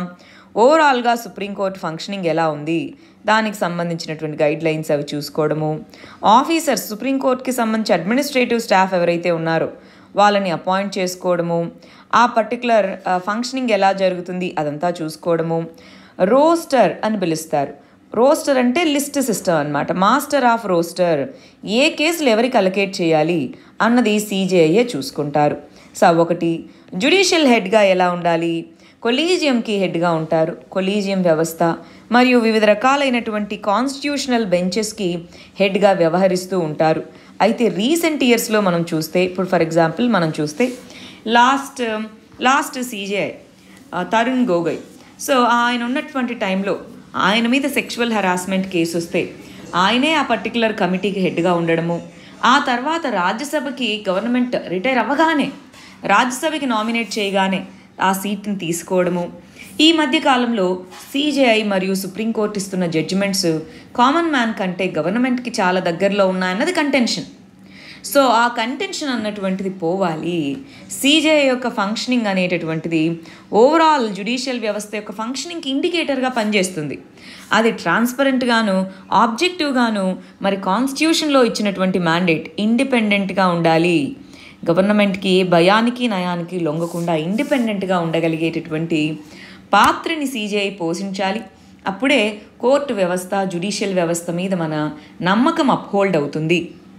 ఓవరాల్గా సుప్రీంకోర్టు ఫంక్షనింగ్ ఎలా ఉంది దానికి సంబంధించినటువంటి గైడ్ లైన్స్ అవి చూసుకోవడము ఆఫీసర్స్ సుప్రీంకోర్టుకి సంబంధించి అడ్మినిస్ట్రేటివ్ స్టాఫ్ ఎవరైతే ఉన్నారో వాళ్ళని అపాయింట్ చేసుకోవడము ఆ పర్టికులర్ ఫంక్షనింగ్ ఎలా జరుగుతుంది అదంతా చూసుకోవడము రోస్టర్ అని పిలుస్తారు రోస్టర్ అంటే లిస్ట్ సిస్టమ్ అనమాట మాస్టర్ ఆఫ్ రోస్టర్ ఏ కేసులు ఎవరికి అలకేట్ చేయాలి అన్నది సీజేఐఏ చూసుకుంటారు సో ఒకటి జ్యుడిషియల్ హెడ్గా ఎలా ఉండాలి కొలీజియంకి హెడ్గా ఉంటారు కొలీజియం వ్యవస్థ మరియు వివిధ రకాలైనటువంటి కాన్స్టిట్యూషనల్ బెంచెస్కి హెడ్గా వ్యవహరిస్తూ ఉంటారు అయితే రీసెంట్ ఇయర్స్లో మనం చూస్తే ఇప్పుడు ఫర్ ఎగ్జాంపుల్ మనం చూస్తే last last CJI Tarun Gogoi so ఆయన ఉన్నటువంటి టైంలో ఆయన మీద సెక్షువల్ హరాస్మెంట్ కేసు వస్తే ఆయనే ఆ పర్టికులర్ కమిటీకి హెడ్గా ఉండడము ఆ తర్వాత రాజ్యసభకి గవర్నమెంట్ రిటైర్ అవ్వగానే రాజ్యసభకి నామినేట్ చేయగానే ఆ సీట్ని తీసుకోవడము ఈ మధ్య కాలంలో సీజేఐ మరియు సుప్రీంకోర్టు ఇస్తున్న జడ్జిమెంట్స్ కామన్ మ్యాన్ కంటే గవర్నమెంట్కి చాలా దగ్గరలో ఉన్నాయన్నది కంటెన్షన్ సో ఆ కంటెన్షన్ అన్నటువంటిది పోవాలి సీజేఐ యొక్క ఫంక్షనింగ్ అనేటటువంటిది ఓవరాల్ జ్యుడిషియల్ వ్యవస్థ యొక్క ఫంక్షనింగ్కి ఇండికేటర్గా పనిచేస్తుంది అది ట్రాన్స్పరెంట్గాను ఆబ్జెక్టివ్గాను మరి కాన్స్టిట్యూషన్లో ఇచ్చినటువంటి మ్యాండేట్ ఇండిపెండెంట్గా ఉండాలి గవర్నమెంట్కి భయానికి నయానికి లొంగకుండా ఇండిపెండెంట్గా ఉండగలిగేటటువంటి పాత్రని సీజేఐ పోషించాలి అప్పుడే కోర్టు వ్యవస్థ జ్యుడిషియల్ వ్యవస్థ మీద మన నమ్మకం అప్హోల్డ్ అవుతుంది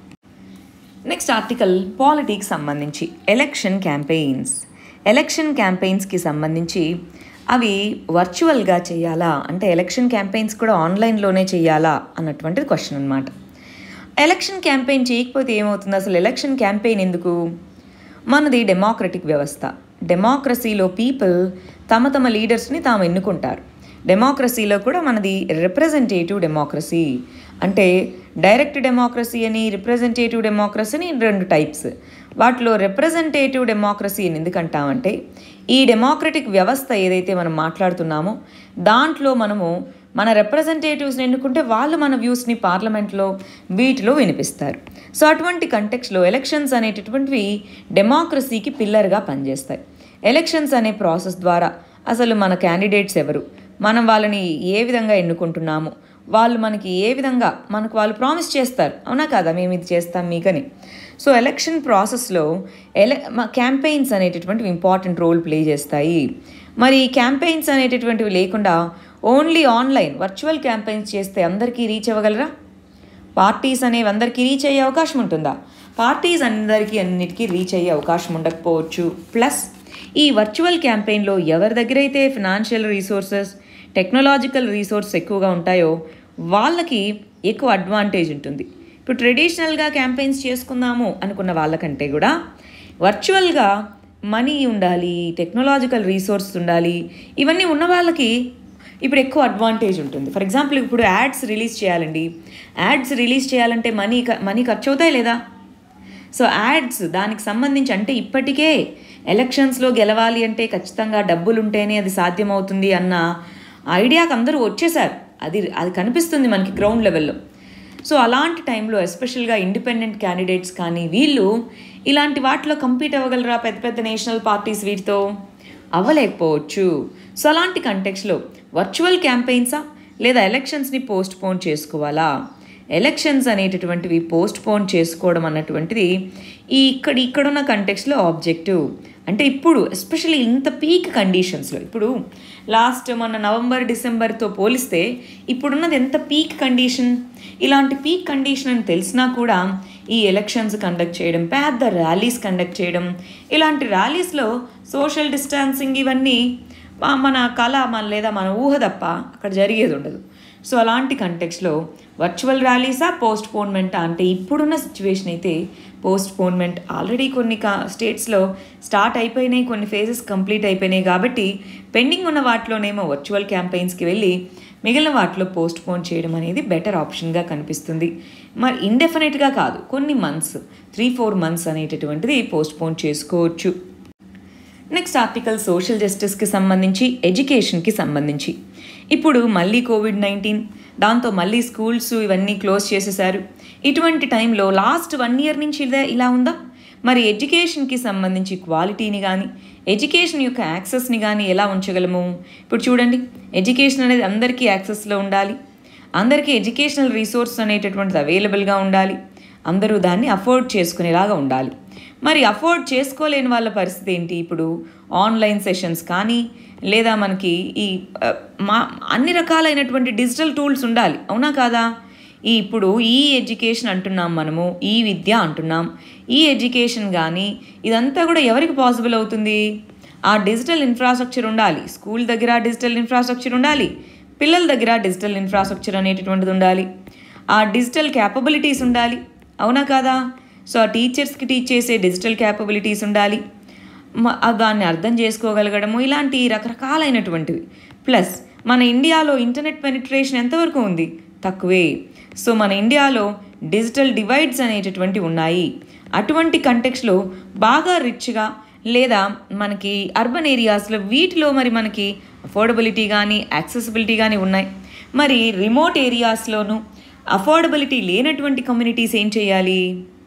నెక్స్ట్ ఆర్టికల్ పాలిటిక్స్ సంబంధించి ఎలక్షన్ క్యాంపెయిన్స్ ఎలక్షన్ క్యాంపెయిన్స్కి సంబంధించి అవి వర్చువల్గా చేయాలా అంటే ఎలక్షన్ క్యాంపెయిన్స్ కూడా ఆన్లైన్లోనే చేయాలా అన్నటువంటిది క్వశ్చన్ అనమాట ఎలక్షన్ క్యాంపెయిన్ చేయకపోతే ఏమవుతుంది అసలు ఎలక్షన్ క్యాంపెయిన్ ఎందుకు మనది డెమోక్రటిక్ వ్యవస్థ డెమోక్రసీలో పీపుల్ తమ తమ లీడర్స్ని తాము ఎన్నుకుంటారు డెమోక్రసీలో కూడా మనది రిప్రజెంటేటివ్ డెమోక్రసీ అంటే డైరెక్ట్ డెమోక్రసీ అని రిప్రజెంటేటివ్ డెమోక్రసీ అని రెండు టైప్స్ వాటిలో రిప్రజెంటేటివ్ డెమోక్రసీ అని ఎందుకంటామంటే ఈ డెమోక్రటిక్ వ్యవస్థ ఏదైతే మనం మాట్లాడుతున్నామో దాంట్లో మనము మన రిప్రజెంటేటివ్స్ని ఎన్నుకుంటే వాళ్ళు మన వ్యూస్ని పార్లమెంట్లో వీటిలో వినిపిస్తారు సో అటువంటి కంటెక్స్లో ఎలక్షన్స్ అనేటటువంటివి డెమోక్రసీకి పిల్లర్గా పనిచేస్తాయి ఎలక్షన్స్ అనే ప్రాసెస్ ద్వారా అసలు మన క్యాండిడేట్స్ ఎవరు మనం వాళ్ళని ఏ విధంగా ఎన్నుకుంటున్నాము వాళ్ళు మనకి ఏ విధంగా మనకు వాళ్ళు ప్రామిస్ చేస్తారు అవునా కాదా మేము ఇది చేస్తాం మీకని సో ఎలక్షన్ ప్రాసెస్లో ఎల క్యాంపెయిన్స్ అనేటటువంటివి ఇంపార్టెంట్ రోల్ ప్లే చేస్తాయి మరి క్యాంపెయిన్స్ అనేటటువంటివి లేకుండా ఓన్లీ ఆన్లైన్ వర్చువల్ క్యాంపెయిన్స్ చేస్తే అందరికీ రీచ్ అవ్వగలరా పార్టీస్ అనేవి అందరికీ రీచ్ అయ్యే అవకాశం ఉంటుందా పార్టీస్ అందరికీ అన్నిటికీ రీచ్ అయ్యే అవకాశం ఉండకపోవచ్చు ప్లస్ ఈ వర్చువల్ క్యాంపెయిన్లో ఎవరి దగ్గర అయితే ఫినాన్షియల్ రీసోర్సెస్ టెక్నాలజికల్ రీసోర్సెస్ ఎక్కువగా ఉంటాయో వాళ్ళకి ఎక్కువ అడ్వాంటేజ్ ఉంటుంది ఇప్పుడు ట్రెడిషనల్గా క్యాంపెయిన్స్ చేసుకుందాము అనుకున్న వాళ్ళకంటే కూడా వర్చువల్గా మనీ ఉండాలి టెక్నాలజికల్ రీసోర్స్ ఉండాలి ఇవన్నీ ఉన్న వాళ్ళకి ఇప్పుడు ఎక్కువ అడ్వాంటేజ్ ఉంటుంది ఫర్ ఎగ్జాంపుల్ ఇప్పుడు యాడ్స్ రిలీజ్ చేయాలండి యాడ్స్ రిలీజ్ చేయాలంటే మనీ మనీ ఖర్చు అవుతాయి లేదా సో యాడ్స్ దానికి సంబంధించి అంటే ఇప్పటికే ఎలక్షన్స్లో గెలవాలి అంటే ఖచ్చితంగా డబ్బులు ఉంటేనే అది సాధ్యమవుతుంది అన్న ఐడియాకి అందరూ వచ్చేసారు అది అది కనిపిస్తుంది మనకి గ్రౌండ్ లెవెల్లో సో అలాంటి టైంలో ఎస్పెషల్గా ఇండిపెండెంట్ క్యాండిడేట్స్ కానీ వీళ్ళు ఇలాంటి వాటిలో కంపీట్ అవ్వగలరా పెద్ద పెద్ద నేషనల్ పార్టీస్ వీటితో అవ్వలేకపోవచ్చు సో అలాంటి కంటెక్స్లో వర్చువల్ క్యాంపెయిన్సా లేదా ఎలక్షన్స్ని పోస్ట్ పోన్ చేసుకోవాలా ఎలక్షన్స్ అనేటటువంటివి పోస్ట్ పోన్ చేసుకోవడం అన్నటువంటిది ఈ ఇక్కడ ఇక్కడున్న కంటెక్స్లో ఆబ్జెక్టివ్ అంటే ఇప్పుడు ఎస్పెషల్లీ ఇంత పీక్ కండిషన్స్లో ఇప్పుడు లాస్ట్ మన నవంబర్ డిసెంబర్తో పోలిస్తే ఇప్పుడున్నది ఎంత పీక్ కండిషన్ ఇలాంటి పీక్ కండిషన్ అని తెలిసినా కూడా ఈ ఎలక్షన్స్ కండక్ట్ చేయడం పెద్ద ర్యాలీస్ కండక్ట్ చేయడం ఇలాంటి ర్యాలీస్లో సోషల్ డిస్టాన్సింగ్ ఇవన్నీ మన కళ మన లేదా మన ఊహ తప్ప అక్కడ జరిగేది ఉండదు సో అలాంటి కంటెక్స్లో వర్చువల్ ర్యాలీసా పోస్ట్ పోన్మెంటా అంటే ఇప్పుడున్న సిచ్యువేషన్ అయితే పోస్ట్ పోన్మెంట్ ఆల్రెడీ కొన్ని కా స్టేట్స్లో స్టార్ట్ అయిపోయినాయి కొన్ని ఫేజెస్ కంప్లీట్ అయిపోయినాయి కాబట్టి పెండింగ్ ఉన్న వాటిలోనేమో వర్చువల్ క్యాంపెయిన్స్కి వెళ్ళి మిగిలిన వాటిలో పోస్ట్ పోన్ చేయడం అనేది బెటర్ ఆప్షన్గా కనిపిస్తుంది మరి ఇండెఫినెట్గా కాదు కొన్ని మంత్స్ త్రీ ఫోర్ మంత్స్ అనేటటువంటిది పోస్ట్ పోన్ చేసుకోవచ్చు నెక్స్ట్ ఆర్టికల్ సోషల్ జస్టిస్కి సంబంధించి ఎడ్యుకేషన్కి సంబంధించి ఇప్పుడు మళ్ళీ కోవిడ్ నైన్టీన్ దాంతో మళ్ళీ స్కూల్స్ ఇవన్నీ క్లోజ్ చేసేసారు ఇటువంటి టైంలో లాస్ట్ వన్ ఇయర్ నుంచి ఇదే ఇలా ఉందా మరి ఎడ్యుకేషన్కి సంబంధించి క్వాలిటీని కానీ ఎడ్యుకేషన్ యొక్క యాక్సెస్ని కానీ ఎలా ఉంచగలము ఇప్పుడు చూడండి ఎడ్యుకేషన్ అనేది అందరికీ యాక్సెస్లో ఉండాలి అందరికీ ఎడ్యుకేషనల్ రీసోర్స్ అనేటటువంటిది అవైలబుల్గా ఉండాలి అందరూ దాన్ని అఫోర్డ్ చేసుకునేలాగా ఉండాలి మరి అఫోర్డ్ చేసుకోలేని వాళ్ళ పరిస్థితి ఏంటి ఇప్పుడు ఆన్లైన్ సెషన్స్ కానీ లేదా మనకి ఈ ఆ, మా అన్ని రకాలైనటువంటి డిజిటల్ టూల్స్ ఉండాలి అవునా కాదా ఈ ఇప్పుడు ఈ ఎడ్యుకేషన్ అంటున్నాం మనము ఈ విద్య అంటున్నాం ఈ ఎడ్యుకేషన్ కానీ ఇదంతా కూడా ఎవరికి పాసిబుల్ అవుతుంది ఆ డిజిటల్ ఇన్ఫ్రాస్ట్రక్చర్ ఉండాలి స్కూల్ దగ్గర డిజిటల్ ఇన్ఫ్రాస్ట్రక్చర్ ఉండాలి పిల్లల దగ్గర డిజిటల్ ఇన్ఫ్రాస్ట్రక్చర్ అనేటటువంటిది ఉండాలి ఆ డిజిటల్ క్యాపబిలిటీస్ ఉండాలి అవునా కాదా సో ఆ టీచర్స్కి టీచ్ చేసే డిజిటల్ క్యాపబిలిటీస్ ఉండాలి మ- ఆ దాన్ని అర్థం చేసుకోగలగడము ఇలాంటి రకరకాలైనటువంటివి ప్లస్ మన ఇండియాలో ఇంటర్నెట్ పెనిట్రేషన్ ఎంతవరకు ఉంది తక్కువే సో మన ఇండియాలో డిజిటల్ డివైడ్స్ అనేటటువంటి ఉన్నాయి అటువంటి కంటెక్స్లో బాగా రిచ్గా లేదా మనకి అర్బన్ ఏరియాస్లో వీటిలో మరి మనకి అఫోర్డబిలిటీ కానీ యాక్సెసిబిలిటీ కానీ ఉన్నాయి మరి రిమోట్ ఏరియాస్లోనూ అఫోర్డబిలిటీ లేనటువంటి కమ్యూనిటీస్ ఏం చేయాలి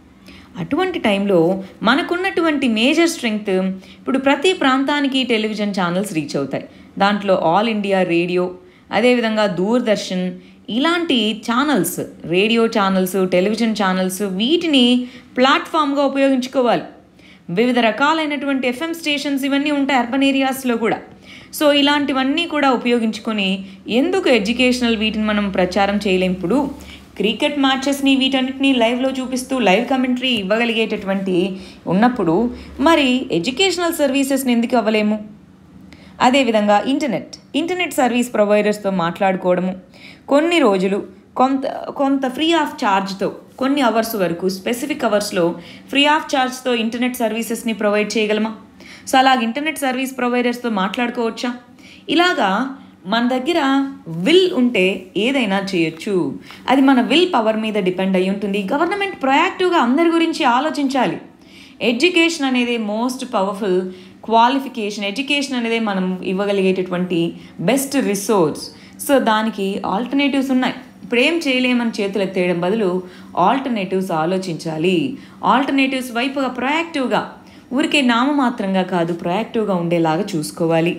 అటువంటి టైంలో మనకున్నటువంటి మేజర్ స్ట్రెంగ్త్ ఇప్పుడు ప్రతి ప్రాంతానికి టెలివిజన్ ఛానల్స్ రీచ్ అవుతాయి దాంట్లో ఆల్ ఇండియా రేడియో అదేవిధంగా దూరదర్శన్ ఇలాంటి channels radio channels television channels వీటిని ప్లాట్ఫామ్గా ఉపయోగించుకోవాలి వివిధ రకాలైనటువంటి ఎఫ్ఎం స్టేషన్స్ ఇవన్నీ ఉంటాయి అర్బన్ ఏరియాస్లో కూడా సో ఇలాంటివన్నీ కూడా ఉపయోగించుకొని ఎందుకు ఎడ్యుకేషనల్ వీటిని మనం ప్రచారం చేయలేం ఇప్పుడు క్రికెట్ మ్యాచెస్ని వీటన్నిటిని లైవ్లో చూపిస్తూ లైవ్ కమెంటరీ ఇవ్వగలిగేటటువంటి ఉన్నప్పుడు మరి ఎడ్యుకేషనల్ సర్వీసెస్ని ఎందుకు అవ్వలేము అదేవిధంగా ఇంటర్నెట్ ఇంటర్నెట్ సర్వీస్ ప్రొవైడర్స్తో మాట్లాడుకోవడము కొన్ని రోజులు కొంత కొంత ఫ్రీ ఆఫ్ ఛార్జ్తో కొన్ని అవర్స్ వరకు స్పెసిఫిక్ అవర్స్లో ఫ్రీ ఆఫ్ ఛార్జ్తో ఇంటర్నెట్ సర్వీసెస్ని ప్రొవైడ్ చేయగలమా సో అలాగ ఇంటర్నెట్ సర్వీస్ ప్రొవైడర్స్తో మాట్లాడుకోవచ్చా ఇలాగా మన దగ్గర విల్ ఉంటే ఏదైనా చేయొచ్చు అది మన విల్ పవర్ మీద డిపెండ్ అయి ఉంటుంది గవర్నమెంట్ ప్రొయాక్టివ్గా అందరి గురించి ఆలోచించాలి ఎడ్యుకేషన్ అనేది మోస్ట్ పవర్ఫుల్ క్వాలిఫికేషన్ ఎడ్యుకేషన్ అనేది మనం ఇవ్వగలిగేటటువంటి బెస్ట్ రిసోర్స్ సో దానికి ఆల్టర్నేటివ్స్ ఉన్నాయి ఇప్పుడు ఏం చేయలేమని చేతులు ఎత్తేయడం బదులు ఆల్టర్నేటివ్స్ ఆలోచించాలి ఆల్టర్నేటివ్స్ వైపుగా ప్రొయాక్టివ్గా ఊరికే నామమాత్రంగా కాదు ప్రొయాక్టివ్గా ఉండేలాగా చూసుకోవాలి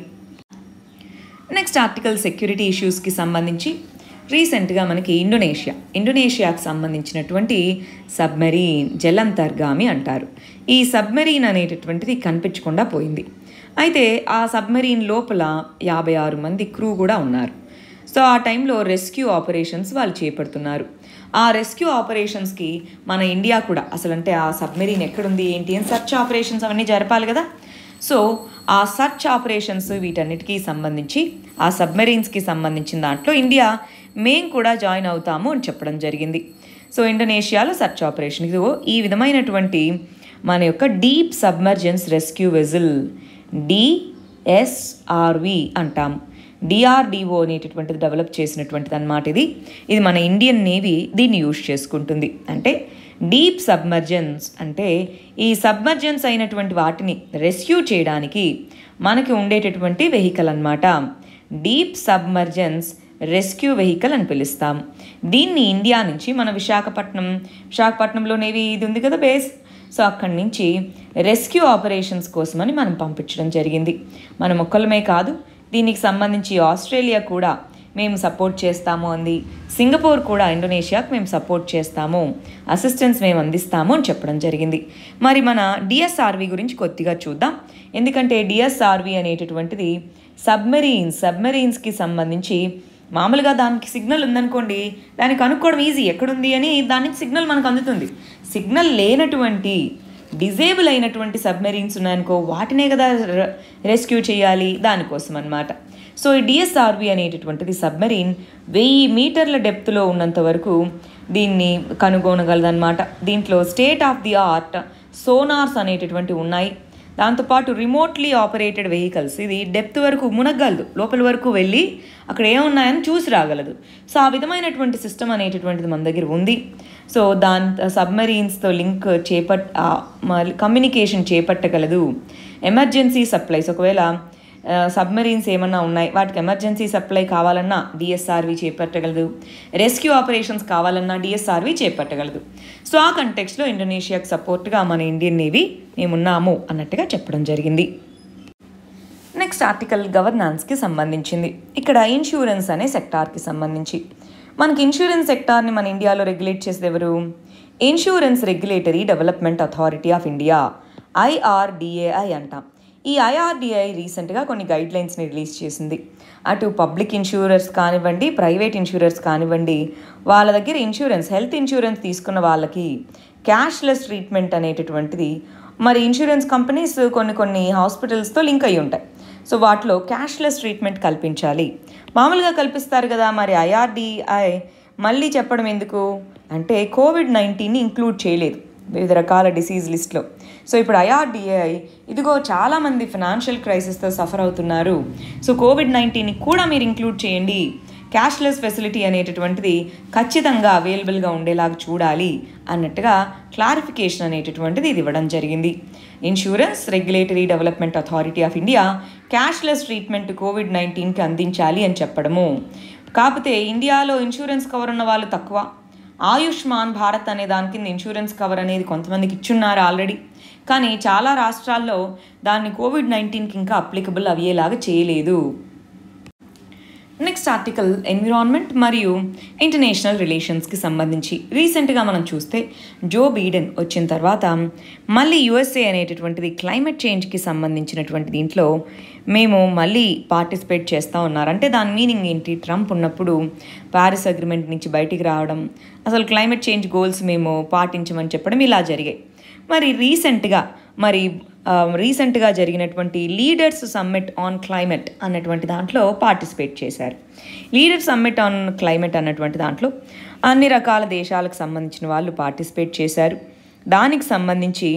నెక్స్ట్ ఆర్టికల్ సెక్యూరిటీ ఇష్యూస్కి సంబంధించి రీసెంట్గా మనకి ఇండోనేషియా ఇండోనేషియాకి సంబంధించినటువంటి సబ్మెరీన్ జలంతర్గామి అంటారు ఈ సబ్మెరీన్ అనేటటువంటిది కనిపించకుండా పోయింది అయితే ఆ సబ్మెరీన్ లోపల యాభై ఆరు మంది క్రూ కూడా ఉన్నారు సో ఆ టైంలో రెస్క్యూ ఆపరేషన్స్ వాళ్ళు చేపడుతున్నారు ఆ రెస్క్యూ ఆపరేషన్స్కి మన ఇండియా కూడా అసలు అంటే ఆ సబ్మెరీన్ ఎక్కడుంది ఏంటి అని సర్చ్ ఆపరేషన్స్ అవన్నీ జరపాలి కదా సో ఆ సర్చ్ ఆపరేషన్స్ వీటన్నిటికీ సంబంధించి ఆ సబ్మెరీన్స్కి సంబంధించిన దాంట్లో ఇండియా మేం కూడా జాయిన్ అవుతాము అని చెప్పడం జరిగింది సో ఇండోనేషియాలో సర్చ్ ఆపరేషన్ ఇదిగో ఈ విధమైనటువంటి మన యొక్క deep submergence rescue vessel DSRV అంటాము డిఆర్డిఓ అనేటటువంటిది డెవలప్ చేసినటువంటిది అనమాట ఇది ఇది మన ఇండియన్ నేవీ దీన్ని యూజ్ చేసుకుంటుంది అంటే డీప్ సబ్మర్జెన్స్ అంటే ఈ సబ్మర్జెన్స్ అయినటువంటి వాటిని రెస్క్యూ చేయడానికి మనకి ఉండేటటువంటి వెహికల్ అన్నమాట డీప్ సబ్మర్జెన్స్ రెస్క్యూ వెహికల్ అని పిలుస్తాం దీన్ని ఇండియా నుంచి మన విశాఖపట్నం విశాఖపట్నంలో నేవీ ఇది ఉంది కదా బేస్ సో అక్కడి నుంచి రెస్క్యూ ఆపరేషన్స్ కోసమని మనం పంపించడం జరిగింది మనం ఒక్కలమే కాదు దీనికి సంబంధించి ఆస్ట్రేలియా కూడా మేము సపోర్ట్ చేస్తాము అంది సింగపూర్ కూడా ఇండోనేషియాకు మేము సపోర్ట్ చేస్తాము అసిస్టెన్స్ మేము అందిస్తాము అని చెప్పడం జరిగింది మరి మన డిఎస్ఆర్వి గురించి కొద్దిగా చూద్దాం ఎందుకంటే డిఎస్ఆర్వి అనేటటువంటిది సబ్మెరీన్ సబ్మెరీన్స్కి సంబంధించి మామూలుగా దానికి సిగ్నల్ ఉందనుకోండి దాన్ని కనుక్కోవడం ఈజీ ఎక్కడుంది అని దాని సిగ్నల్ మనకు అందుతుంది సిగ్నల్ లేనటువంటి డిజేబుల్ అయినటువంటి సబ్మెరీన్స్ ఉన్నాయనుకో వాటినే కదా రె- రెస్క్యూ చేయాలి దానికోసం అన్నమాట సో ఈ డిఎస్ఆర్వి అనేటటువంటిది సబ్మెరీన్ వెయ్యి మీటర్ల డెప్త్లో ఉన్నంత వరకు దీన్ని కనుగొనగలదన్నమాట దీంట్లో state of the art sonars అనేటటువంటివి ఉన్నాయి దాంతోపాటు రిమోట్లీ ఆపరేటెడ్ వెహికల్స్ ఇది డెప్త్ వరకు మునగలదు లోపల వరకు వెళ్ళి అక్కడ ఏమున్నాయని చూసి రాగలదు సో ఆ విధమైనటువంటి సిస్టమ్ అనేటటువంటిది మన దగ్గర ఉంది సో దాని సబ్మరీన్స్తో లింక్ చేపట్ కమ్యూనికేషన్ చేపట్టగలదు ఎమర్జెన్సీ సప్లైస్ ఒకవేళ సబ్మెరీన్స్ ఏమన్నా ఉన్నాయి వాటికి ఎమర్జెన్సీ సప్లై కావాలన్నా డిఎస్ఆర్వి చేపట్టగలదు రెస్క్యూ ఆపరేషన్స్ కావాలన్నా డిఎస్ఆర్వి చేపట్టగలదు సో ఆ కంటెక్స్లో ఇండోనేషియాకి సపోర్ట్గా మన ఇండియన్ నేవీ మేమున్నాము అన్నట్టుగా చెప్పడం జరిగింది నెక్స్ట్ ఆర్టికల్ గవర్నాన్స్కి సంబంధించింది ఇక్కడ ఇన్సూరెన్స్ అనే సెక్టార్కి సంబంధించి మనకి ఇన్సూరెన్స్ సెక్టార్ని మన ఇండియాలో రెగ్యులేట్ చేసేది ఎవరు insurance regulatory development authority of India IRDAI అంటాం ఈ ఐఆర్డిఐ రీసెంట్గా కొన్ని గైడ్ లైన్స్ని రిలీజ్ చేసింది అటు పబ్లిక్ ఇన్సూరర్స్ కానివ్వండి ప్రైవేట్ ఇన్సూరర్స్ కానివ్వండి వాళ్ళ దగ్గర ఇన్సూరెన్స్ హెల్త్ ఇన్సూరెన్స్ తీసుకున్న వాళ్ళకి క్యాష్లెస్ ట్రీట్మెంట్ అనేటటువంటిది మరి ఇన్సూరెన్స్ కంపెనీస్ కొన్ని కొన్ని హాస్పిటల్స్తో లింక్ అయి ఉంటాయి సో వాటిలో క్యాష్లెస్ ట్రీట్మెంట్ కల్పించాలి మామూలుగా కల్పిస్తారు కదా మరి ఐఆర్డిఐ మళ్ళీ చెప్పడం ఎందుకు అంటే కోవిడ్ నైన్టీన్ని ఇంక్లూడ్ చేయలేదు వివిధ రకాల డిసీజ్ లిస్ట్లో సో ఇప్పుడు ఐఆర్డిఏఐ ఇదిగో చాలామంది ఫినాన్షియల్ క్రైసిస్తో సఫర్ అవుతున్నారు సో కోవిడ్ నైన్టీన్ని కూడా మీరు ఇంక్లూడ్ చేయండి క్యాష్లెస్ ఫెసిలిటీ అనేటటువంటిది ఖచ్చితంగా అవైలబుల్గా ఉండేలాగా చూడాలి అన్నట్టుగా క్లారిఫికేషన్ అనేటటువంటిది ఇది ఇవ్వడం జరిగింది insurance regulatory development authority of India cashless treatment covid నైన్టీన్కి అందించాలి అని చెప్పడము కాకపోతే ఇండియాలో ఇన్సూరెన్స్ కవర్ ఉన్న వాళ్ళు తక్కువ ఆయుష్మాన్ భారత్ అనే దాని కింద ఇన్సూరెన్స్ కవర్ అనేది కొంతమందికి ఇచ్చున్నారు ఆల్రెడీ కానీ చాలా రాష్ట్రాల్లో దాన్ని కోవిడ్ నైన్టీన్కి ఇంకా అప్లికబుల్ అయ్యేలాగా చేయలేదు నెక్స్ట్ ఆర్టికల్ ఎన్విరాన్మెంట్ మరియు ఇంటర్నేషనల్ రిలేషన్స్కి సంబంధించి రీసెంట్గా మనం చూస్తే జో బీడెన్ వచ్చిన తర్వాత మళ్ళీ యుఎస్ఏ అనేటటువంటిది క్లైమేట్ చేంజ్కి సంబంధించినటువంటి దీంట్లో మేము మళ్ళీ పార్టిసిపేట్ చేస్తూ ఉన్నారు అంటే దాని మీనింగ్ ఏంటి ట్రంప్ ఉన్నప్పుడు ప్యారిస్ అగ్రిమెంట్ నుంచి బయటికి రావడం అసలు క్లైమేట్ చేంజ్ గోల్స్ మేము పాటించమని చెప్పడం ఇలా జరిగాయి మరి రీసెంట్గా మరి రీసెంట్గా జరిగినటువంటి లీడర్స్ సమ్మిట్ ఆన్ క్లైమేట్ అన్నటువంటి దాంట్లో పార్టిసిపేట్ చేశారు లీడర్ సమ్మిట్ ఆన్ క్లైమేట్ అన్నటువంటి దాంట్లో అన్ని రకాల దేశాలకు సంబంధించిన వాళ్ళు పార్టిసిపేట్ చేశారు దానికి సంబంధించి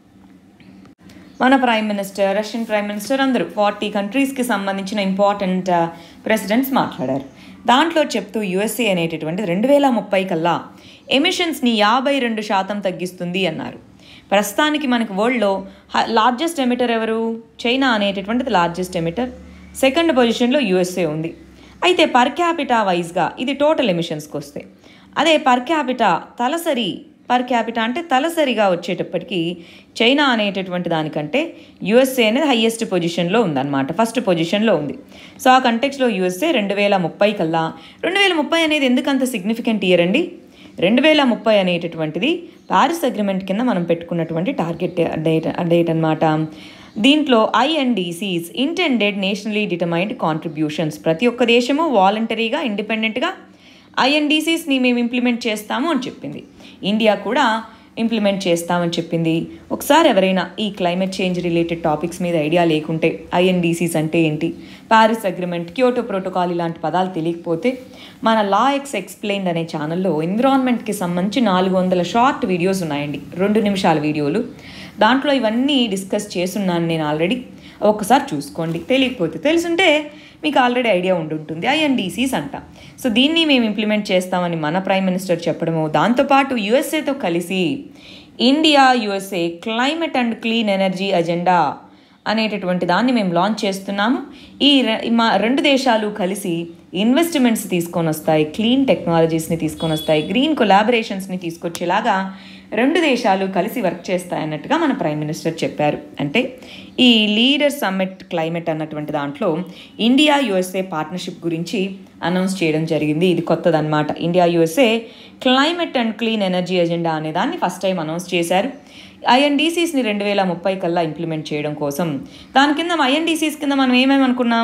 మన prime minister Russian prime minister అందరూ ఫార్టీ కంట్రీస్కి సంబంధించిన ఇంపార్టెంట్ ప్రెసిడెంట్స్ మాట్లాడారు దాంట్లో చెప్తూ యుఎస్ఏ అనేటటువంటి రెండు వేల ముప్పై కల్లా ఎమిషన్స్ని యాభై రెండు శాతం తగ్గిస్తుంది అన్నారు ప్రస్తుతానికి మనకు వరల్డ్లో లార్జెస్ట్ ఎమిటర్ ఎవరు చైనా అనేటటువంటిది లార్జెస్ట్ ఎమిటర్ సెకండ్ పొజిషన్లో యుఎస్ఏ ఉంది అయితే పర్ క్యాపిటా వైజ్గా ఇది టోటల్ ఎమిషన్స్కి వస్తాయి అదే పర్ క్యాపిటా తలసరి పర్ క్యాపిటా అంటే తలసరిగా వచ్చేటప్పటికి చైనా అనేటటువంటి దానికంటే యుఎస్ఏ అనేది హయ్యెస్ట్ పొజిషన్లో ఉందన్నమాట ఫస్ట్ పొజిషన్లో ఉంది సో ఆ కంటెక్స్లో యుఎస్ఏ రెండు వేల ముప్పై కల్లా రెండు వేల ముప్పై అనేది ఎందుకు అంత సిగ్నిఫికెంట్ ఇయర్ అండి రెండు వేల ముప్పై అనేటటువంటిది పారిస్ అగ్రిమెంట్ కింద మనం పెట్టుకున్నటువంటి టార్గెట్ డేట్ డేట్ అనమాట దీంట్లో INDCs intended nationally determined contributions ప్రతి ఒక్క దేశము వాలంటరీగా ఇండిపెండెంట్గా ఐఎన్డిసిస్ని మేము ఇంప్లిమెంట్ చేస్తాము అని చెప్పింది ఇండియా కూడా ఇంప్లిమెంట్ చేస్తామని చెప్పింది ఒకసారి ఎవరైనా ఈ క్లైమేట్ చేంజ్ రిలేటెడ్ టాపిక్స్ మీద ఐడియా లేకుంటే ఐఎన్డిసిస్ అంటే ఏంటి ప్యారిస్ అగ్రిమెంట్ క్యోటో ప్రోటోకాల్ ఇలాంటి పదాలు తెలియకపోతే మన లా ఎక్స్ ఎక్స్ప్లెయిన్డ్ అనే ఛానల్లో ఎన్విరాన్మెంట్కి సంబంధించి నాలుగు వందల షార్ట్ వీడియోస్ ఉన్నాయండి రెండు నిమిషాల వీడియోలు దాంట్లో ఇవన్నీ డిస్కస్ చేస్తున్నాను నేను ఆల్రెడీ ఒక్కసారి చూసుకోండి తెలియకపోతే తెలుసుంటే మీకు ఆల్రెడీ ఐడియా ఉండుంటుంది ఐఎన్డీసీస్ అంట సో దీన్ని మేము ఇంప్లిమెంట్ చేస్తామని మన ప్రైమ్ మినిస్టర్ చెప్పడము దాంతోపాటు యుఎస్ఏతో కలిసి India USA climate and clean energy agenda అనేటటువంటి దాన్ని మేము లాంచ్ చేస్తున్నాము ఈ మా రెండు దేశాలు కలిసి ఇన్వెస్ట్మెంట్స్ తీసుకొని వస్తాయి క్లీన్ టెక్నాలజీస్ని తీసుకొని వస్తాయి గ్రీన్ కొలాబరేషన్స్ని తీసుకొచ్చేలాగా రెండు దేశాలు కలిసి వర్క్ చేస్తాయి అన్నట్టుగా మన ప్రైమ్ మినిస్టర్ చెప్పారు అంటే ఈ లీడర్ సమ్మిట్ క్లైమేట్ అన్నటువంటి దాంట్లో ఇండియా యుఎస్ఏ పార్ట్నర్షిప్ గురించి అనౌన్స్ చేయడం జరిగింది ఇది కొత్తదన్నమాట India USA climate and clean energy agenda అనే దాన్ని ఫస్ట్ టైం అనౌన్స్ చేశారు ఐఎన్డీసీస్ని రెండు వేల ముప్పై కల్లా ఇంప్లిమెంట్ చేయడం కోసం దాని కింద ఐఎన్డీసీస్ కింద మనం ఏమేమి అనుకున్నాం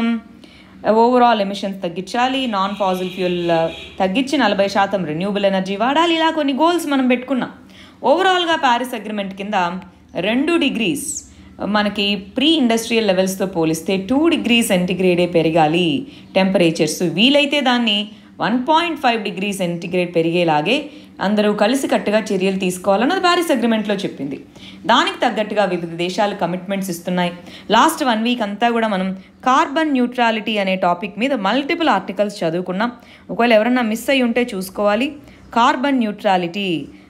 ఓవరాల్ ఎమిషన్స్ తగ్గించాలి నాన్ ఫాజిల్ ఫ్యూల్ తగ్గించి నలభై శాతం రెన్యూబుల్ ఎనర్జీ వాడాలి ఇలా కొన్ని గోల్స్ మనం పెట్టుకున్నాం ఓవరాల్గా ప్యారిస్ అగ్రిమెంట్ కింద రెండు డిగ్రీస్ మనకి ప్రీ ఇండస్ట్రియల్ లెవెల్స్తో పోలిస్తే టూ డిగ్రీ సెంటిగ్రేడే పెరగాలి టెంపరేచర్స్ వీలైతే దాన్ని one point five degree centigrade పెరిగేలాగే అందరూ కలిసికట్టుగా చర్యలు తీసుకోవాలన్నది ప్యారిస్ అగ్రిమెంట్లో చెప్పింది దానికి తగ్గట్టుగా వివిధ దేశాలు కమిట్మెంట్స్ ఇస్తున్నాయి లాస్ట్ వన్ వీక్ అంతా కూడా మనం కార్బన్ న్యూట్రాలిటీ అనే టాపిక్ మీద మల్టిపుల్ ఆర్టికల్స్ చదువుకున్నాం ఒకవేళ ఎవరన్నా మిస్ అయి ఉంటే చూసుకోవాలి కార్బన్ న్యూట్రాలిటీ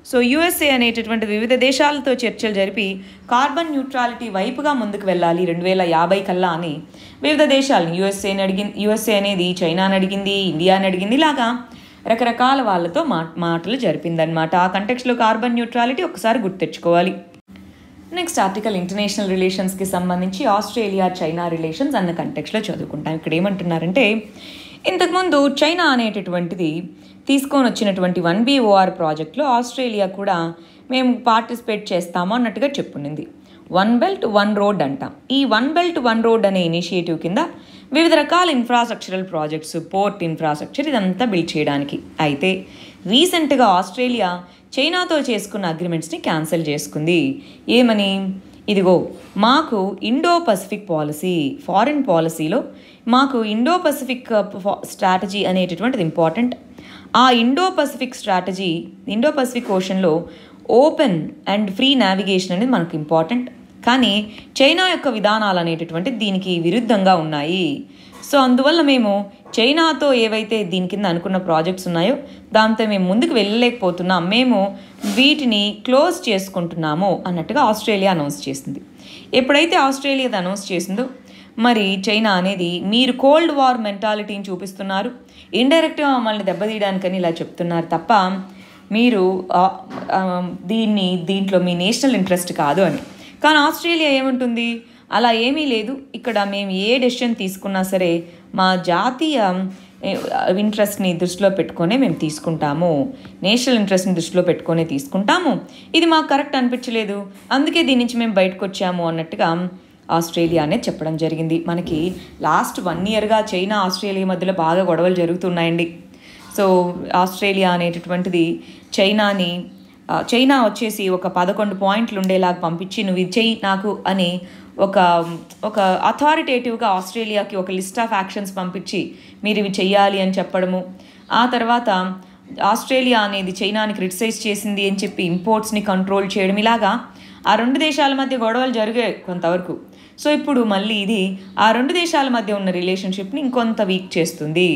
సో యుఎస్ఏ అనేటటువంటి వివిధ దేశాలతో చర్చలు జరిపి కార్బన్ న్యూట్రాలిటీ వైపుగా ముందుకు వెళ్ళాలి రెండు వేల యాభై కల్లా అని వివిధ దేశాలను యుఎస్ఏని అడిగింది యుఎస్ఏ అనేది చైనాని అడిగింది ఇండియాని అడిగింది ఇలాగా రకరకాల వాళ్ళతో మా మాటలు జరిపిందనమాట ఆ కంటెక్స్లో కార్బన్ న్యూట్రాలిటీ ఒకసారి గుర్తెచ్చుకోవాలి నెక్స్ట్ ఆర్టికల్ ఇంటర్నేషనల్ రిలేషన్స్కి సంబంధించి ఆస్ట్రేలియా చైనా రిలేషన్స్ అన్న కంటెక్స్లో చదువుకుంటాం ఇక్కడ ఏమంటున్నారంటే ఇంతకుముందు చైనా అనేటటువంటిది తీసుకొని వచ్చినటువంటి వన్ బీఓఆర్ ప్రాజెక్ట్లో ఆస్ట్రేలియా కూడా మేము పార్టిసిపేట్ చేస్తాము అన్నట్టుగా చెప్పునింది వన్ బెల్ట్ వన్ రోడ్ అంటాం ఈ వన్ బెల్ట్ వన్ రోడ్ అనే ఇనిషియేటివ్ కింద వివిధ రకాల ఇన్ఫ్రాస్ట్రక్చరల్ ప్రాజెక్ట్స్ పోర్ట్ ఇన్ఫ్రాస్ట్రక్చర్ ఇదంతా బిల్డ్ చేయడానికి అయితే రీసెంట్గా ఆస్ట్రేలియా చైనాతో చేసుకున్న అగ్రిమెంట్స్ని క్యాన్సిల్ చేసుకుంది ఏమని ఇదిగో మాకు ఇండో పసిఫిక్ పాలసీ ఫారిన్ పాలసీలో మాకు ఇండో పసిఫిక్ స్ట్రాటజీ అనేటటువంటిది ఇంపార్టెంట్ ఆ Indo Pacific strategy Indo Pacific ఓషన్లో ఓపెన్ అండ్ ఫ్రీ నావిగేషన్ అనేది మనకు ఇంపార్టెంట్ కానీ చైనా యొక్క విధానాలు అనేటటువంటి దీనికి విరుద్ధంగా ఉన్నాయి సో అందువల్ల మేము చైనాతో ఏవైతే దీని కింద అనుకున్న ప్రాజెక్ట్స్ ఉన్నాయో దాంతో మేము ముందుకు వెళ్ళలేకపోతున్నాం మేము వీటిని క్లోజ్ చేసుకుంటున్నాము అన్నట్టుగా ఆస్ట్రేలియా అనౌన్స్ చేసింది ఎప్పుడైతే ఆస్ట్రేలియా అది అనౌన్స్ చేసిందో మరి చైనా అనేది మీరు కోల్డ్ వార్ మెంటాలిటీని చూపిస్తున్నారు ఇండైరెక్ట్గా మమ్మల్ని దెబ్బతీయడానికని ఇలా చెప్తున్నారు తప్ప మీరు ఆ, ఆ, దీన్ని దీంట్లో మీ నేషనల్ ఇంట్రెస్ట్ కాదు అని కానీ ఆస్ట్రేలియా ఏముంటుంది అలా ఏమీ లేదు ఇక్కడ మేము ఏ డెసిషన్ తీసుకున్నా సరే మా జాతీయ ఇంట్రెస్ట్ని దృష్టిలో పెట్టుకొనే మేము తీసుకుంటాము నేషనల్ ఇంట్రెస్ట్ని దృష్టిలో పెట్టుకొనే తీసుకుంటాము ఇది మాకు కరెక్ట్ అనిపించలేదు అందుకే దీని నుంచి మేము బయటకు వచ్చాము అన్నట్టుగా ఆస్ట్రేలియా అనేది చెప్పడం జరిగింది మనకి లాస్ట్ వన్ ఇయర్గా చైనా ఆస్ట్రేలియా మధ్యలో బాగా గొడవలు జరుగుతున్నాయండి సో ఆస్ట్రేలియా అనేటటువంటిది చైనాని ఆ, చైనా వచ్చేసి ఒక పదకొండు పాయింట్లు ఉండేలాగా పంపించి నువ్వు ఇది చెయ్యి నాకు అని ఒక ఒక అథారిటేటివ్గా ఆస్ట్రేలియాకి ఒక లిస్ట్ ఆఫ్ యాక్షన్స్ పంపించి మీరు ఇవి చెయ్యాలి అని చెప్పడము ఆ తర్వాత ఆస్ట్రేలియా అనేది చైనాని క్రిటిసైజ్ చేసింది అని చెప్పి ఇంపోర్ట్స్ని కంట్రోల్ చేయడం ఇలాగా ఆ రెండు దేశాల మధ్య గొడవలు జరిగాయి కొంతవరకు సో ఇప్పుడు మళ్ళీ ఇది ఆ రెండు దేశాల మధ్య ఉన్న రిలేషన్షిప్ని ఇంకొంత వీక్ చేస్తుంది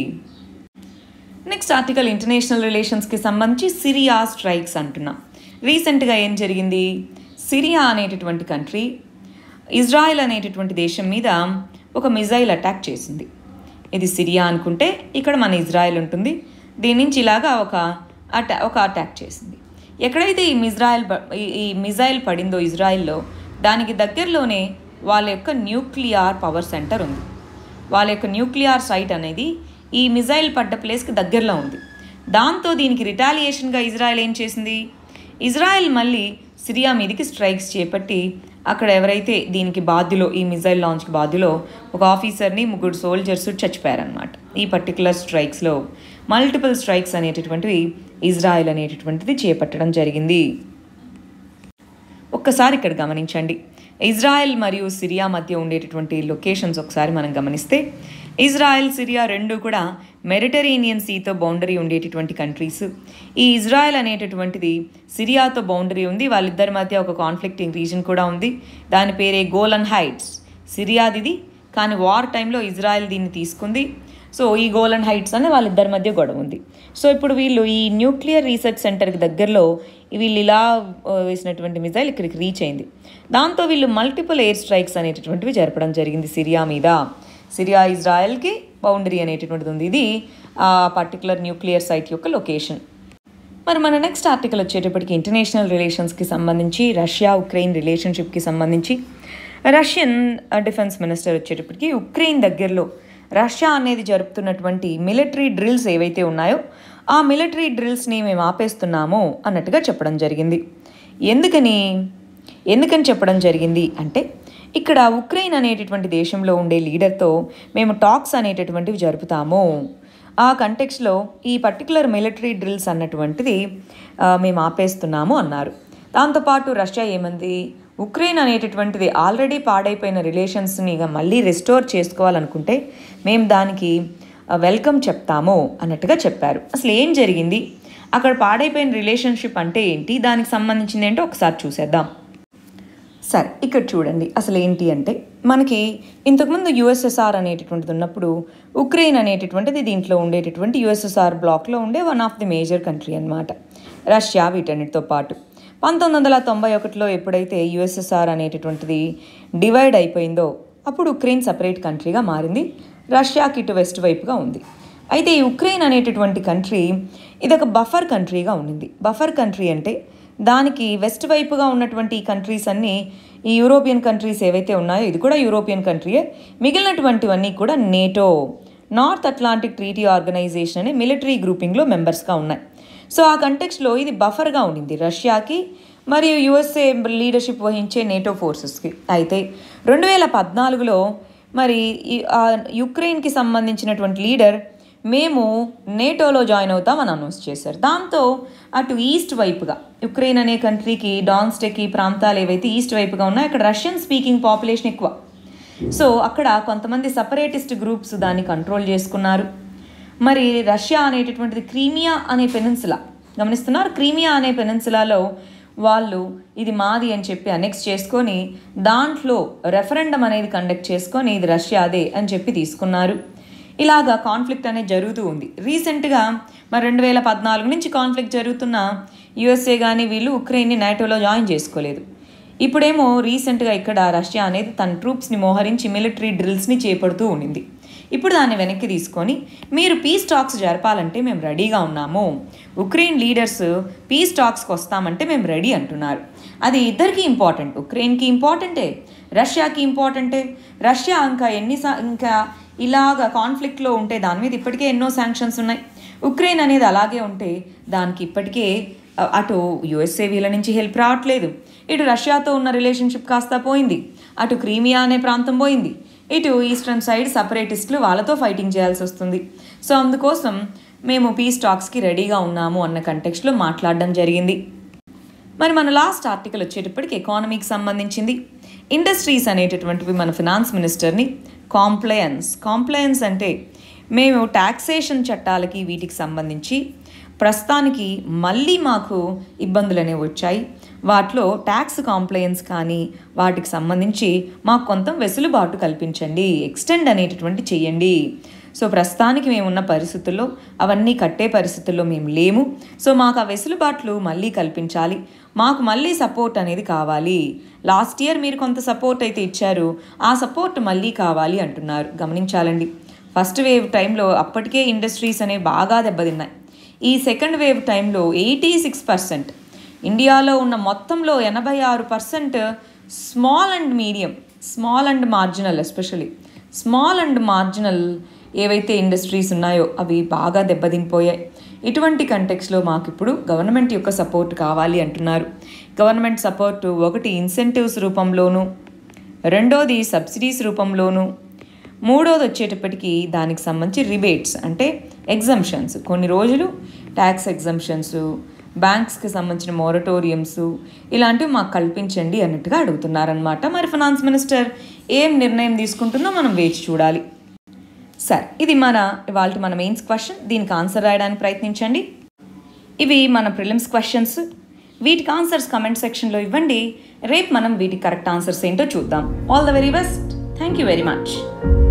నెక్స్ట్ ఆర్టికల్ ఇంటర్నేషనల్ రిలేషన్స్కి సంబంధించి సిరియా స్ట్రైక్స్ అంటున్నాం రీసెంట్గా ఏం జరిగింది సిరియా అనేటటువంటి కంట్రీ ఇజ్రాయెల్ అనేటటువంటి దేశం మీద ఒక మిజైల్ అటాక్ చేసింది ఇది సిరియా అనుకుంటే ఇక్కడ మన ఇజ్రాయెల్ ఉంటుంది దీని నుంచి ఇలాగా ఒక అటా ఒక అటాక్ చేసింది ఎక్కడైతే ఈ మిజ్రాయిల్ ప- ఈ- ఈ మిజైల్ పడిందో ఇజ్రాయెల్లో దానికి దగ్గరలోనే వాళ్ళ యొక్క న్యూక్లియర్ పవర్ సెంటర్ ఉంది వాళ్ళ యొక్క న్యూక్లియర్ సైట్ అనేది ఈ మిజైల్ పడ్డ ప్లేస్కి దగ్గరలో ఉంది దాంతో దీనికి రిటాలియేషన్గా ఇజ్రాయెల్ ఏం చేసింది ఇజ్రాయెల్ మళ్ళీ సిరియా మీదకి స్ట్రైక్స్ చేపట్టి అక్కడ ఎవరైతే దీనికి బాధ్యులో ఈ మిజైల్ లాంచ్కి బాధ్యులో ఒక ఆఫీసర్ని ముగ్గురు సోల్జర్స్ చచ్చిపోయారనమాట ఈ పర్టికులర్ స్ట్రైక్స్లో మల్టిపుల్ స్ట్రైక్స్ అనేటటువంటివి ఇజ్రాయెల్ అనేటటువంటిది చేపట్టడం జరిగింది ఒక్కసారి ఇక్కడ గమనించండి ఇజ్రాయెల్ మరియు సిరియా మధ్య ఉండేటటువంటి లొకేషన్స్ ఒకసారి మనం గమనిస్తే ఇజ్రాయెల్ సిరియా రెండు కూడా మెరిటరేనియన్ సీతో బౌండరీ ఉండేటటువంటి కంట్రీస్ ఈ ఇజ్రాయెల్ అనేటటువంటిది సిరియాతో బౌండరీ ఉంది వాళ్ళిద్దరి మధ్య ఒక కాన్ఫ్లిక్టింగ్ రీజన్ కూడా ఉంది దాని పేరే గోలన్ హైట్స్ సిరియాదిది కానీ వార్ టైంలో ఇజ్రాయెల్ దీన్ని తీసుకుంది సో ఈ గోలన్ హైట్స్ అనే వాళ్ళిద్దరి మధ్య గొడవ ఉంది సో ఇప్పుడు వీళ్ళు ఈ న్యూక్లియర్ రీసెర్చ్ సెంటర్కి దగ్గరలో వీళ్ళు ఇలా ఆ, వేసినటువంటి మిజైల్ ఇక్కడికి రీచ్ అయింది దాంతో వీళ్ళు మల్టిపుల్ ఎయిర్ స్ట్రైక్స్ అనేటటువంటివి జరపడం జరిగింది సిరియా మీద సిరియా ఇజ్రాయెల్కి బౌండరీ అనేటటువంటిది ఉంది ఇది ఆ పర్టికులర్ న్యూక్లియర్ సైట్ యొక్క లొకేషన్ మరి మన నెక్స్ట్ ఆర్టికల్ వచ్చేటప్పటికి ఇంటర్నేషనల్ రిలేషన్స్కి సంబంధించి రష్యా ఉక్రెయిన్ రిలేషన్షిప్కి సంబంధించి రష్యన్ డిఫెన్స్ మినిస్టర్ వచ్చేటప్పటికి ఉక్రెయిన్ దగ్గరలో రష్యా అనేది జరుపుతున్నటువంటి మిలిటరీ డ్రిల్స్ ఏవైతే ఉన్నాయో ఆ మిలిటరీ డ్రిల్స్ని మేము ఆపేస్తున్నాము అన్నట్టుగా చెప్పడం జరిగింది ఎందుకని ఎందుకని చెప్పడం జరిగింది అంటే ఇక్కడ ఉక్రెయిన్ అనేటటువంటి దేశంలో ఉండే లీడర్తో మేము టాక్స్ అనేటటువంటివి జరుపుతాము ఆ కంటెక్స్లో ఈ పర్టికులర్ మిలిటరీ డ్రిల్స్ అన్నటువంటిది ఆ, మేము ఆపేస్తున్నాము అన్నారు దాంతోపాటు రష్యా ఏమంది ఉక్రెయిన్ అనేటటువంటిది ఆల్రెడీ పాడైపోయిన రిలేషన్స్ని ఇక మళ్ళీ రెస్టోర్ చేసుకోవాలనుకుంటే మేము దానికి ఆ, వెల్కమ్ చెప్తాము అన్నట్టుగా చెప్పారు అసలు ఏం జరిగింది అక్కడ పాడైపోయిన రిలేషన్షిప్ అంటే ఏంటి దానికి సంబంధించింది ఏంటో ఒకసారి చూసేద్దాం సరే ఇక్కడ చూడండి అసలు ఏంటి అంటే మనకి ఇంతకుముందు యుఎస్ఎస్ఆర్ అనేటటువంటిది ఉన్నప్పుడు ఉక్రెయిన్ అనేటటువంటిది దీంట్లో ఉండేటటువంటి యుఎస్ఎస్ఆర్ బ్లాక్లో ఉండే one of the major country అన్నమాట రష్యా వీటన్నిటితో పాటు పంతొమ్మిది వందల తొంభై ఒకటిలో ఎప్పుడైతే యుఎస్ఎస్ఆర్ అనేటటువంటిది డివైడ్ అయిపోయిందో అప్పుడు ఉక్రెయిన్ సపరేట్ కంట్రీగా మారింది రష్యాకి ఇటు వెస్ట్ వైపుగా ఉంది అయితే ఈ ఉక్రెయిన్ అనేటటువంటి కంట్రీ ఇది ఒక బఫర్ కంట్రీగా ఉండింది బఫర్ కంట్రీ అంటే దానికి వెస్ట్ వైపుగా ఉన్నటువంటి ఈ కంట్రీస్ అన్నీ ఈ యూరోపియన్ కంట్రీస్ ఏవైతే ఉన్నాయో ఇది కూడా యూరోపియన్ కంట్రీయే మిగిలినటువంటివన్నీ కూడా NATO North Atlantic treaty organisation అనే మిలిటరీ గ్రూపింగ్లో మెంబర్స్గా ఉన్నాయి సో ఆ కంటెక్స్లో ఇది బఫర్గా ఉండింది రష్యాకి మరియు యుఎస్ఏ లీడర్షిప్ వహించే నేటో ఫోర్సెస్కి అయితే రెండు వేల పద్నాలుగులో మరి ఈ ఆ యుక్రెయిన్కి సంబంధించినటువంటి లీడర్ మేము నేటోలో జాయిన్ అవుతామని అనౌన్స్ చేశారు దాంతో అటు ఈస్ట్ వైపుగా యుక్రెయిన్ అనే కంట్రీకి డాన్స్టెక్ ఈ ప్రాంతాలు ఏవైతే ఈస్ట్ వైపుగా ఉన్నాయో అక్కడ రష్యన్ స్పీకింగ్ పాపులేషన్ ఎక్కువ సో అక్కడ కొంతమంది సపరేటిస్ట్ గ్రూప్స్ దాన్ని కంట్రోల్ చేసుకున్నారు మరి రష్యా అనేటటువంటిది క్రీమియా అనే పెనిన్సులా గమనిస్తున్నారు క్రీమియా అనే పెనిన్సులాలో వాళ్ళు ఇది మాది అని చెప్పి అనెక్స్ చేసుకొని దాంట్లో రెఫరెండం అనేది కండక్ట్ చేసుకొని ఇది రష్యాదే అని చెప్పి తీసుకున్నారు ఇలాగా కాన్ఫ్లిక్ట్ అనేది జరుగుతూ ఉంది రీసెంట్గా మరి రెండు వేల పద్నాలుగు నుంచి కాన్ఫ్లిక్ట్ జరుగుతున్న యుఎస్ఏ కానీ వీళ్ళు ఉక్రెయిన్ని నాటోలో జాయిన్ చేసుకోలేదు ఇప్పుడేమో రీసెంట్గా ఇక్కడ రష్యా అనేది తన ట్రూప్స్ని మోహరించి మిలిటరీ డ్రిల్స్ని చేపడుతూ ఉండింది ఇప్పుడు దాన్ని వెనక్కి తీసుకొని మీరు పీస్ టాక్స్ జరపాలంటే మేము రెడీగా ఉన్నాము ఉక్రెయిన్ లీడర్స్ పీస్ టాక్స్కి వస్తామంటే మేము రెడీ అంటున్నారు అది ఇద్దరికి ఇంపార్టెంట్ ఉక్రెయిన్కి ఇంపార్టెంటే రష్యాకి ఇంపార్టెంటే రష్యా ఇంకా ఎన్ని ఇంకా ఇలాగ కాన్ఫ్లిక్ట్లో ఉంటే దాని మీద ఇప్పటికే ఎన్నో శాంక్షన్స్ ఉన్నాయి ఉక్రెయిన్ అనేది అలాగే ఉంటే దానికి ఇప్పటికే అటు యుఎస్ఏ వీళ్ళ నుంచి హెల్ప్ రావట్లేదు ఇటు రష్యాతో ఉన్న రిలేషన్షిప్ కాస్త పోయింది అటు క్రీమియా అనే ప్రాంతం పోయింది ఇటు ఈస్టర్న్ సైడ్ సపరేటిస్టులు వాళ్ళతో ఫైటింగ్ చేయాల్సి వస్తుంది సో అందుకోసం మేము పీస్ టాక్స్కి రెడీగా ఉన్నాము అన్న కంటెక్స్ట్లో మాట్లాడడం జరిగింది మరి మన లాస్ట్ ఆర్టికల్ వచ్చేటప్పటికి ఎకానమీకి సంబంధించింది ఇండస్ట్రీస్ అనేటటువంటివి మన ఫినాన్స్ మినిస్టర్ని కాంప్లయన్స్ కాంప్లయన్స్ అంటే మేము టాక్సేషన్ చట్టాలకి వీటికి సంబంధించి ప్రస్తుతానికి మళ్ళీ మాకు ఇబ్బందులు అనేవి వచ్చాయి వాటిలో ట్యాక్స్ కాంప్లయన్స్ కానీ వాటికి సంబంధించి మాకు కొంత వెసులుబాటు కల్పించండి ఎక్స్టెండ్ అనేటటువంటి చేయండి సో ప్రస్తుతానికి మేమున్న పరిస్థితుల్లో అవన్నీ కట్టే పరిస్థితుల్లో మేము లేము సో మాకు ఆ వెసులుబాట్లు మళ్ళీ కల్పించాలి మాకు మళ్ళీ సపోర్ట్ అనేది కావాలి లాస్ట్ ఇయర్ మీరు కొంత సపోర్ట్ అయితే ఇచ్చారు ఆ సపోర్ట్ మళ్ళీ కావాలి అంటున్నారు గమనించాలండి ఫస్ట్ వేవ్ టైంలో అప్పటికే ఇండస్ట్రీస్ అనేవి బాగా దెబ్బతిన్నాయి ఈ సెకండ్ వేవ్ టైంలో ఎయిటీ సిక్స్ పర్సెంట్ ఇండియాలో ఉన్న మొత్తంలో ఎనభై ఆరు percent small and medium small and marginal especially small and marginal ఏవైతే ఇండస్ట్రీస్ ఉన్నాయో అవి బాగా దెబ్బతినిపోయాయి ఇటువంటి కంటెక్స్లో మాకు ఇప్పుడు గవర్నమెంట్ యొక్క సపోర్ట్ కావాలి అంటున్నారు గవర్నమెంట్ సపోర్ట్ ఒకటి ఇన్సెంటివ్స్ రూపంలోను రెండోది సబ్సిడీస్ రూపంలోను మూడోది వచ్చేటప్పటికి దానికి సంబంధించి రిబేట్స్ అంటే ఎగ్జంప్షన్స్ కొన్ని రోజులు ట్యాక్స్ ఎగ్జంప్షన్స్ బ్యాంక్స్కి సంబంధించిన మోరటోరియంస్ ఇలాంటివి మాకు కల్పించండి అన్నట్టుగా అడుగుతున్నారనమాట మరి ఫినాన్స్ మినిస్టర్ ఏం నిర్ణయం తీసుకుంటుందో మనం వేచి చూడాలి సరే ఇది మన ఇవాళ మన మెయిన్స్ క్వశ్చన్ దీనికి ఆన్సర్ రాయడానికి ప్రయత్నించండి ఇవి మన ప్రిలిమ్స్ క్వశ్చన్స్ వీటికి ఆన్సర్స్ కమెంట్ సెక్షన్లో ఇవ్వండి రేపు మనం వీటికి కరెక్ట్ ఆన్సర్స్ ఏంటో చూద్దాం all the very best thank you very much